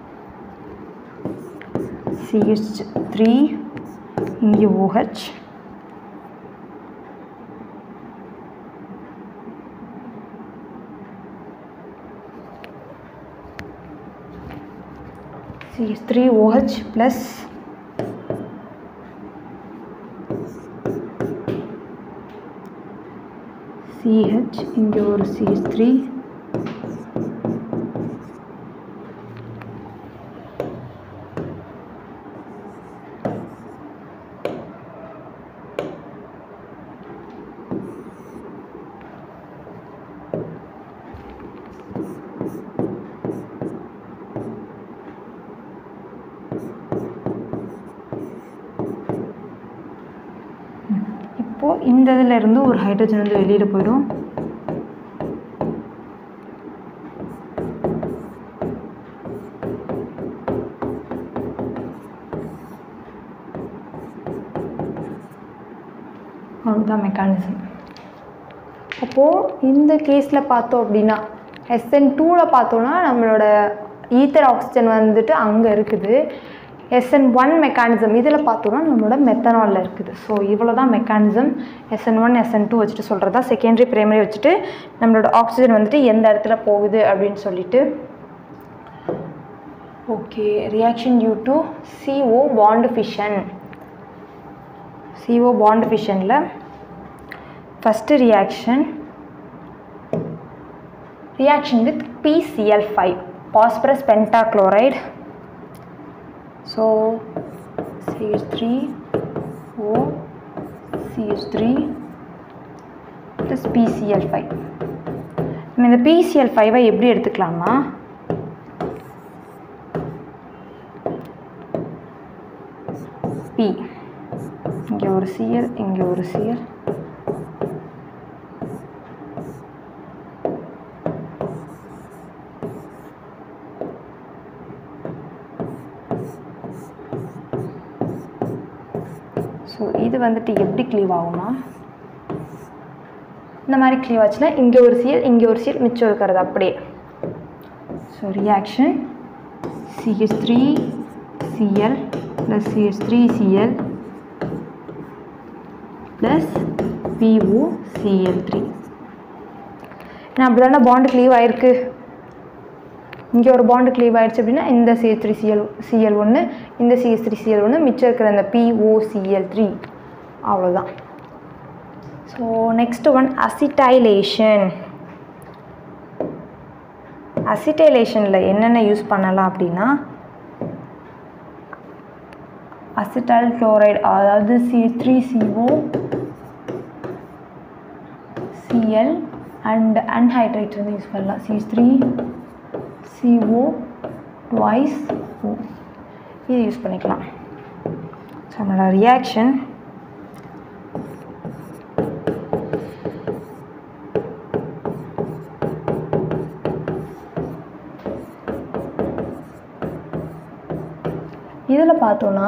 சிஹெச் த்ரீ இங்கே OH CH three OH plus CH இங்கே ஒரு சிஹெச் த்ரீ இப்போது இந்த இதில் இருந்து ஒரு ஹைட்ரஜன் வந்து வெளியில் போயிடும் அவ்வளோதான் மெக்கானிசம் அப்போது இந்த கேஸில் பார்த்தோம் அப்படின்னா எஸ்என் டூவில் பார்த்தோன்னா நம்மளோட ஈத்தர் ஆக்சிஜன் வந்துட்டு அங்கே இருக்குது எஸ்என் ஒன் மெக்கானிசம் இதில் பார்த்தோன்னா நம்மளோட மெத்தனாலில் இருக்குது ஸோ இவ்வளோ தான் mechanism SN one SN two வச்சுட்டு சொல்கிறது தான் செகண்டரி பிரைமரி வச்சுட்டு நம்மளோட ஆக்சிஜன் வந்துட்டு எந்த இடத்துல போகுது அப்படின்னு சொல்லிட்டு okay reaction due to CO bond fission CO bond fissionல first reaction reaction with PCl5 phosphorus pentachloride so CH3 O CH3 plus PCl5 நம்ம இந்த PCl5 எப்படி எடுத்துக்கலாம்னா P இங்கே ஒரு சிஎல் இங்கே ஒரு சிஎல் ஸோ இது வந்துட்டு எப்படி க்ளீவ் ஆகும்னா இந்த மாதிரி க்ளீவ் ஆச்சுன்னா இங்கே ஒரு சிஎல் இங்கே ஒரு சிஎல் மிச்சம் இருக்கிறது அப்படியே so reaction CH three Cl plus CH three Cl plus POCl3 நான் அப்படி தானே பாண்டு க்ளீவ் ஆயிருக்கு இங்கே ஒரு பாண்டு க்ளீவ் ஆயிடுச்சு அப்படின்னா இந்த சிஎஸ் த்ரீ சிஎல் சிஎல் ஒன்று இந்த சிஎஸ் த்ரீ சிஎல் ஒன்று மிச்சம் இருக்கிற அந்த பிஓசிஎல் த்ரீ அவ்வளோதான் ஸோ நெக்ஸ்ட் ஒன் அசிட்டைலேஷன் அசிட்டைலேஷனில் என்னென்ன யூஸ் பண்ணலாம் அப்படின்னா அசிட்டால் குளோரைடு அதாவது C three CO Cl and anhydride வந்து யூஸ் பண்ணலாம் C three CO twice O இது யூஸ் பண்ணிக்கலாம் ஸோ நம்மளோட ரியாக்ஷன் இதில் பார்த்தோன்னா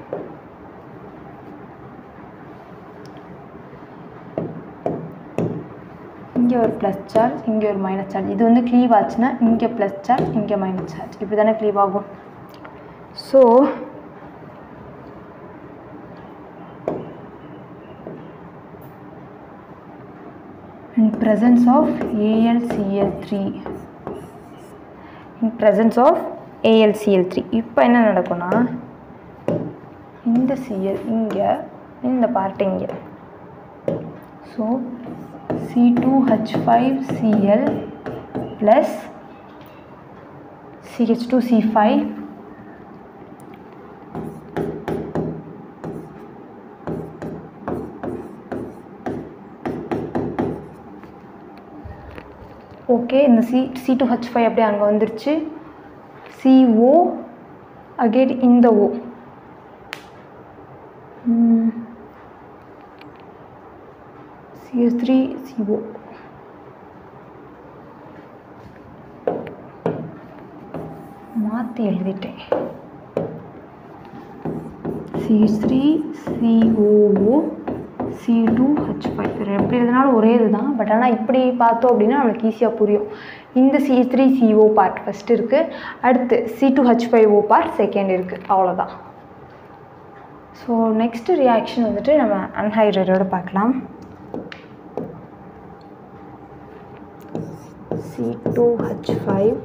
இங்கே ஒரு ப்ளஸ் சார்ஜ் இங்கே ஒரு மைனஸ் சார்ஜ் இது வந்து க்ளீவ் ஆச்சுன்னா இங்கே ப்ளஸ் சார்ஜ் இங்கே மைனஸ் சார்ஜ் இப்படி தானே க்ளீவ் ஆகும் so presence of AlCl3 in presence of AlCl3 இப்போ என்ன நடக்கும்னா இந்த சிஎல் இங்கே இந்த பார்ட் இங்கே so C two H five Cl plus CH two C five okay இந்த C C two H five அப்படியே அங்கே வந்துருச்சு சிஓ அகெயின் இந்த ஓ சிஎஸ் த்ரீ சிஓ மாற்றி எழுதிட்டேன் CH three COO C two H five எப்படி எழுதினாலும் ஒரே இது தான் பட் ஆனால் இப்படி பார்த்தோம் அப்படின்னா நம்மளுக்கு ஈஸியாக புரியும் இந்த C three CO part first இருக்குது அடுத்து C two H five O part second இருக்குது அவ்வளோதான் ஸோ நெக்ஸ்ட் ரியாக்ஷன் வந்துட்டு நம்ம அன்ஹைட்ரேட்டோட பார்க்கலாம் C two H five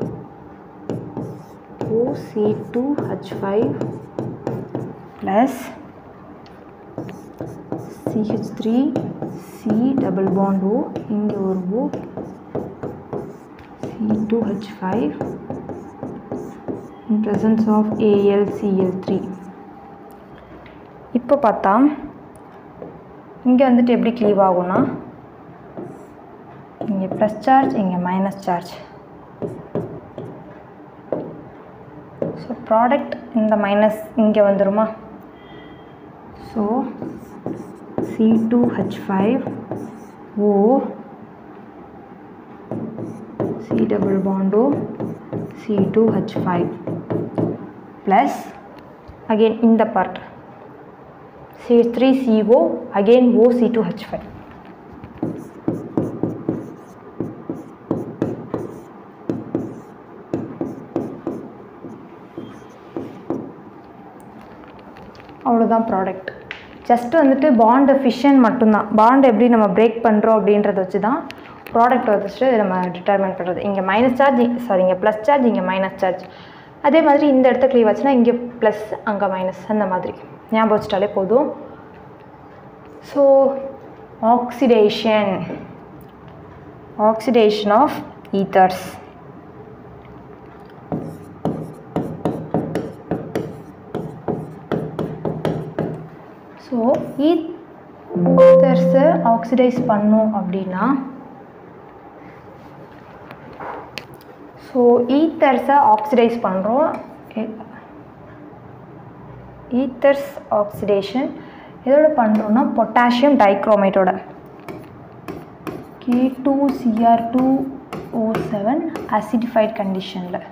O C two H five plus CH3 C double bond O இங்கே ஒரு O C2H5 in presence of AlCl3 இப்போ பார்த்தா இங்கே வந்துட்டு எப்படி க்ளீவ் ஆகும்னா இங்கே ப்ளஸ் சார்ஜ் இங்கே மைனஸ் சார்ஜ் ஸோ ப்ராடக்ட் இந்த மைனஸ் இங்கே வந்துருமா so C2H5 O C double bond O C2H5 plus again in the part C3CO again O C2H5 அவ்வளோதான் ப்ராடக்ட் ஜஸ்ட் வந்துட்டு பாண்டு ஃபிஷன் மட்டும்தான் பாண்ட் எப்படி நம்ம பிரேக் பண்ணுறோம் அப்படின்றத வச்சு தான் ப்ராடக்ட் வச்சுட்டு நம்ம டிட்டர்மைன் பண்ணுறது இங்கே மைனஸ் சார்ஜ் சாரி இங்கே ப்ளஸ் சார்ஜ் இங்கே மைனஸ் சார்ஜ் அதே மாதிரி இந்த இடத்த க்ளீவ் ஆச்சுன்னா இங்கே ப்ளஸ் அங்கே மைனஸ் அந்த மாதிரி ஞாபகம் வச்சிட்டாலே போதும் so oxidation oxidation of ethers so ஈத்தர்ஸை ஆக்சிடைஸ் பண்ணோம் அப்படின்னா ஸோ ஈத்தர்ஸை ஆக்சிடைஸ் பண்ணுறோம் ஈத்தர்ஸ் ஆக்சிடேஷன் எதோட பண்ணுறோன்னா பொட்டாசியம் டைக்ரோமேட்டோட K two CR two O seven acidified கண்டிஷனில்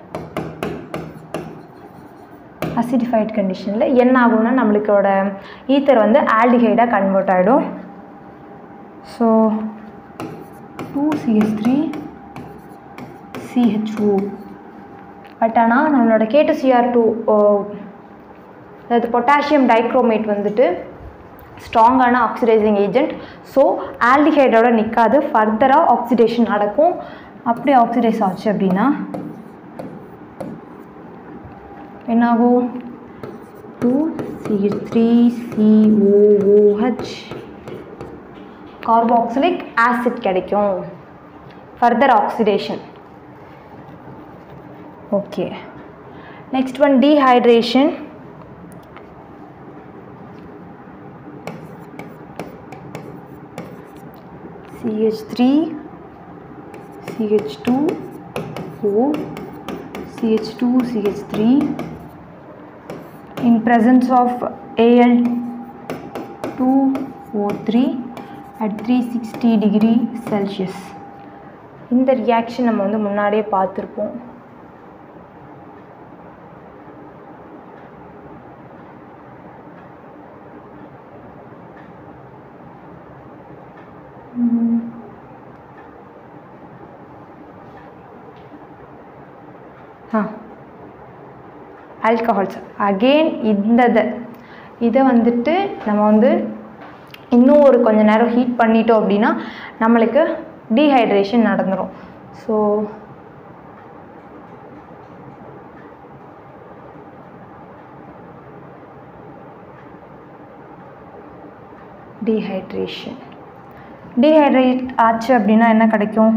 அசிடிஃபைட் கண்டிஷனில் என்ன ஆகும்னா நம்மளுக்கோட ஈத்தர் வந்து ஆல்டிஹைடாக கன்வெர்ட் ஆகிடும் so two CH three CHO but ஆனால் நம்மளோட கே டு சிஆர் டூ அதாவது பொட்டாசியம் டைக்ரோமேட் வந்துட்டு ஸ்ட்ராங்கான ஆக்சிடைசிங் ஏஜென்ட் ஸோ ஆல்டிஹைடோட நிற்காது ஃபர்தராக ஆக்சிடேஷன் நடக்கும் அப்படி ஆக்சிடைஸ் ஆச்சு அப்படின்னா என்னாகும் two CH three COOH carboxylic acid கிடைக்கும் further oxidation okay next one dehydration CH3 CH2 O CH2 CH3 in presence of Al2O3 at 360 degree Celsius இந்த ரியாக்ஷன் நம்ம வந்து முன்னாடியே பார்த்துருப்போம் ஆ ஆல்கஹால்ஸ் அகெயின் இந்த இதை இதை வந்துட்டு நம்ம வந்து இன்னும் ஒரு கொஞ்ச நேரம் ஹீட் பண்ணிட்டோம் அப்படின்னா நம்மளுக்கு டீஹைட்ரேஷன் நடந்துடும் ஸோ டீஹைட்ரேஷன் டீஹைட்ரேட் ஆச்சு அப்படின்னா என்ன கிடைக்கும்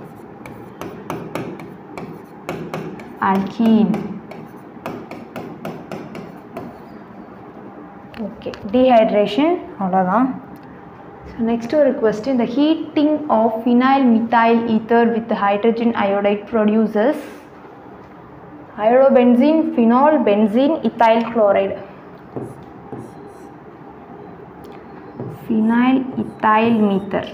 alkene ஓகே டீஹைட்ரேஷன் அவ்வளோதான் ஸோ நெக்ஸ்ட் ஒரு question the heating of phenyl methyl ether with hydrogen iodide produces iodobenzene phenol benzene ethyl chloride phenyl ethyl ether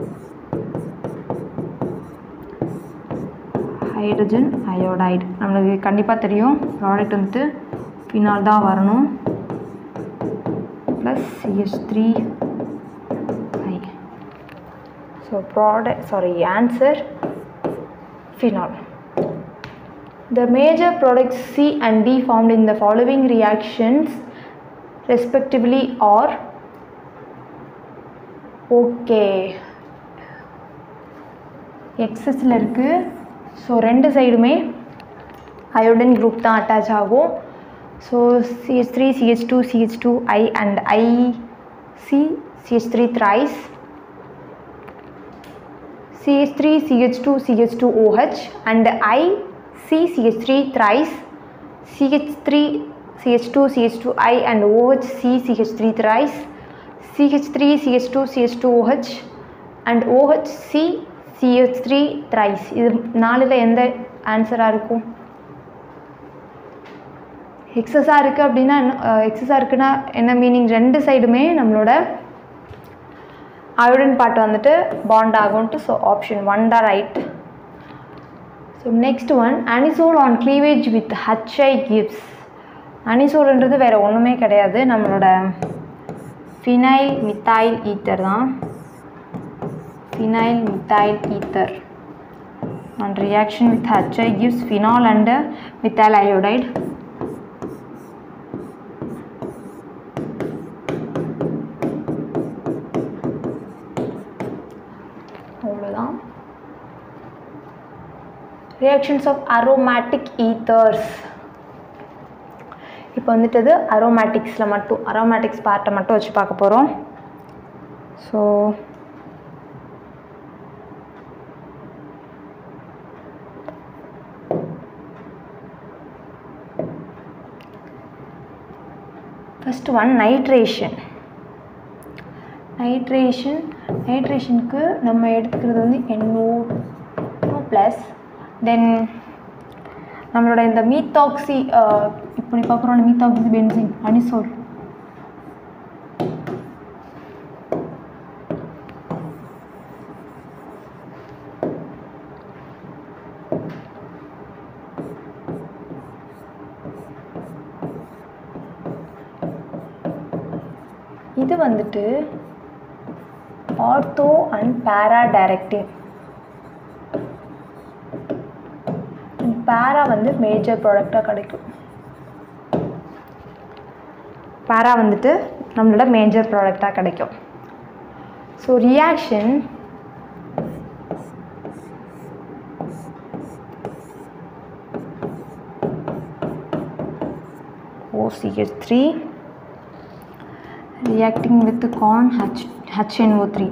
hydrogen iodide நம்மளுக்கு கண்டிப்பாக தெரியும் ப்ராடக்ட் வந்துட்டு ஃபினால் தான் வரணும் plus CH three I so product sorry answer phenol. The major products C and D formed in the following reactions respectively are okay எக்ஸஸில் இருக்குது so ரெண்டு சைடுமே அயோடின் குரூப் தான் அட்டாச் ஆகும் so CH three CH two CH two I and I C CH three thrice CH3 CH2 CH2 OH and I C CH3 thrice CH3 CH2 CH2 I and OH C CH3 thrice CH3 CH2 CH2 OH and OH C CH3 thrice இது நாலில் எந்த ஆன்சராக இருக்கும் எக்ஸஸாக இருக்குது அப்படின்னா எக்ஸஸாக இருக்குன்னா என்ன மீனிங் ரெண்டு சைடுமே நம்மளோட அயோடின் பார்ட் வந்துட்டு பாண்ட் ஆகும்ட்டு ஸோ ஆப்ஷன் ஒன் தான் right so next one anisole on cleavage with HI gives அனிசோல்ன்றது வேறு ஒன்றுமே கிடையாது நம்மளோட ஃபினைல் மித்தைல் ஈத்தர் தான் phenyl methyl ether on reaction with HI gives phenol and uh, methyl iodide அவ்வளோதான் ரியாக்ஷன்ஸ் ஆஃப் அரோமேட்டிக் ஈத்தர்ஸ் இப்போ வந்துட்டது அரோமேட்டிக்ஸில் மட்டும் அரோமேட்டிக்ஸ் பார்ட்டை மட்டும் வச்சு பார்க்க போகிறோம் so first one nitration nitration நைட்ரேஷனுக்கு நம்ம எடுத்துக்கிறது வந்து NO டூ ப்ளஸ் தென் நம்மளோட இந்த மீத்தாக்சி இப்படி பார்க்குறோம் மீத்தாக்சி பென்சின் அனிசோல் இது வந்துட்டு ஆர்த்தோ அண்ட் பேரா டைரக்டிவ் பேரா வந்து மேஜர் ப்ராடக்டாக கிடைக்கும் பேரா வந்துட்டு நம்மளோட மேஜர் ப்ராடக்டாக கிடைக்கும் so reaction OCH3 reacting with the corn H, HNO3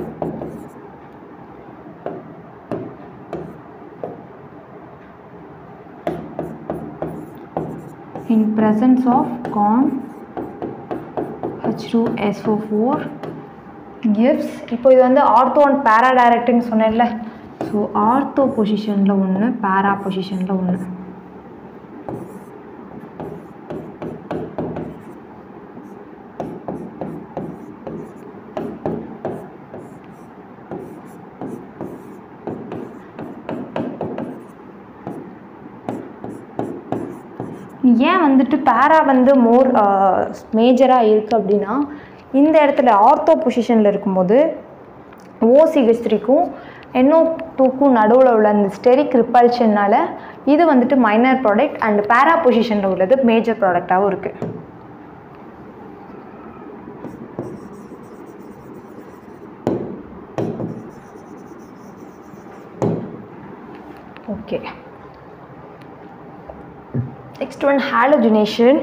in presence of corn H2SO4 gives இப்போ இது வந்து ஆர்த்தோ அண்ட் பேரா டைரக்ட்னு சொன்னேன்ல ஸோ ஆர்த்தோ பொசிஷனில் ஒன்று பேரா பொசிஷனில் ஒன்று ஏன் வந்துட்டு பேரா வந்து மோர் மேஜராக இருக்குது அப்படின்னா இந்த இடத்துல ஆர்த்தோ பொசிஷனில் இருக்கும்போது ஓசிஹெச் த்ரீக்கும் என்ஓ டூக்கும் நடுவில் உள்ள அந்த ஸ்டெரிக் ரிப்பல்ஷனால் இது வந்துட்டு மைனர் ப்ராடக்ட் அண்ட் பேரா பொசிஷனில் உள்ளது மேஜர் ப்ராடக்டாகவும் இருக்குது okay next one halogenation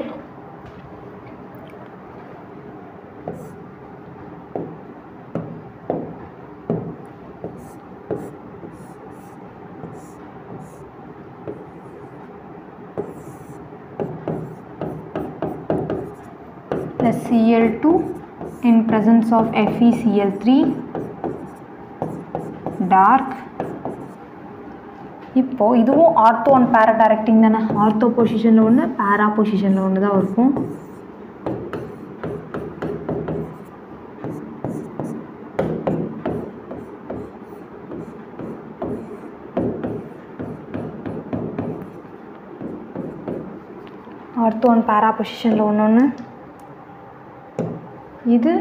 plus Cl2 in presence of FeCl3 dark இப்போ இதுவும் ஆர்த்தோ அண்ட் பேரா டைரக்டிங் தானே ஆர்த்தோ பொசிஷனில் ஒன்று பேரா பொசிஷனில் ஒன்று தான் இருக்கும் ஆர்த்தோ அண்ட் பேரா பொசிஷனில் ஒன்று ஒன்று இது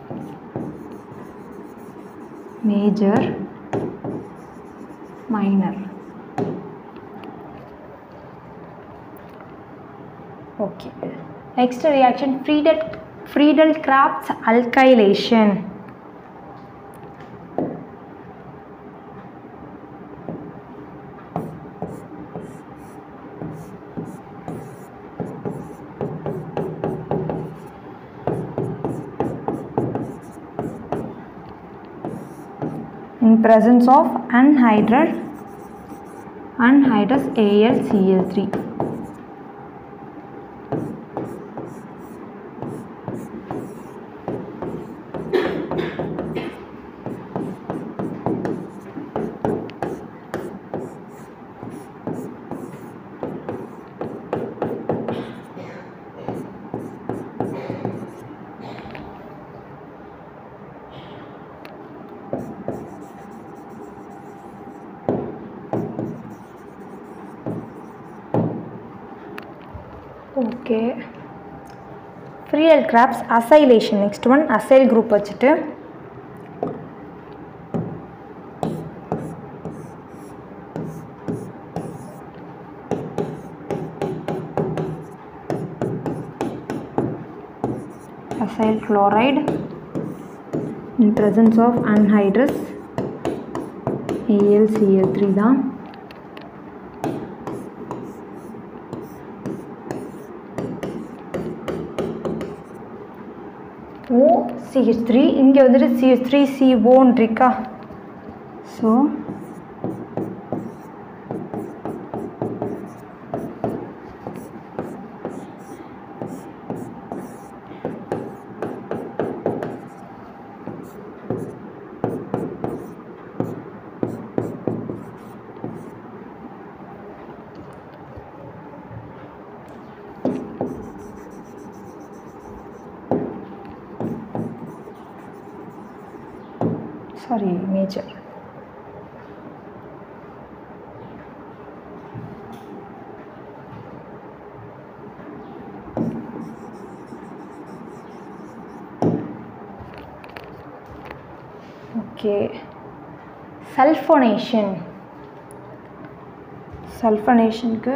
major minor okay next reaction Friedel Friedel Crafts alkylation in presence of anhydrous anhydrous AlCl3 okay Friedel Crafts acylation next one acyl group வச்சுட்டு acyl chloride in presence of anhydrous AlCl3 தான் ஓ C H three இங்கே வந்துட்டு CH three C one இருக்கா so sorry major okay sulphonation சல்ஃபனேஷனுக்கு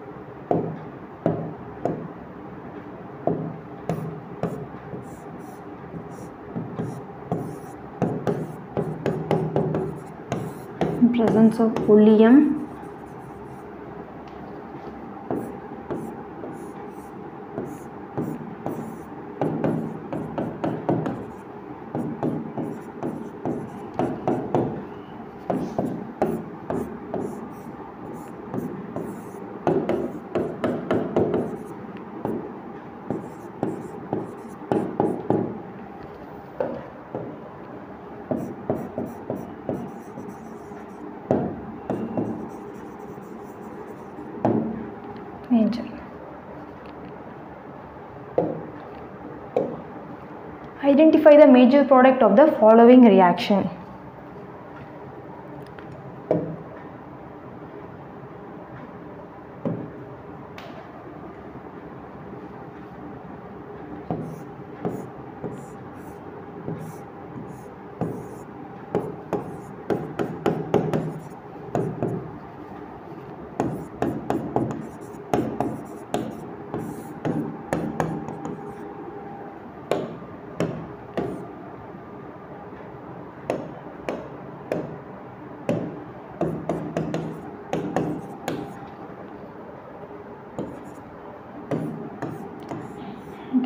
presence of oleum major identify the major product of the following reaction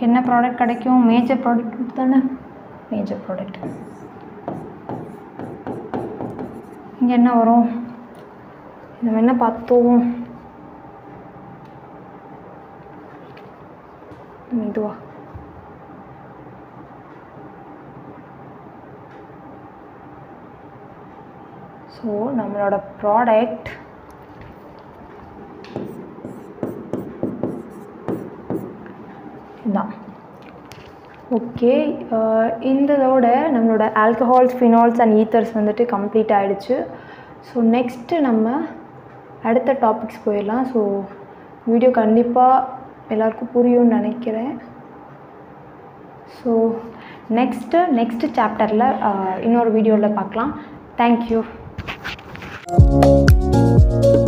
நமக்கு என்ன product கிடைக்கும் major product தானே major product இங்கே என்ன வரும் நம்ம என்ன பார்த்தோம் இதுவா ஸோ நம்மளோட ப்ராடக்ட் இதான் ஓகே இந்ததோட நம்மளோட ஆல்கஹால்ஸ் ஃபினால்ஸ் அண்ட் ஈத்தர்ஸ் வந்துட்டு கம்ப்ளீட் ஆகிடுச்சு ஸோ நெக்ஸ்ட்டு நம்ம அடுத்த டாபிக்ஸ் போயிடலாம் ஸோ வீடியோ கண்டிப்பாக எல்லாருக்கும் புரியும்னு நினைக்கிறேன் ஸோ நெக்ஸ்ட்டு நெக்ஸ்ட்டு சாப்டரில் இன்னொரு வீடியோவில் பார்க்கலாம் தேங்க்யூ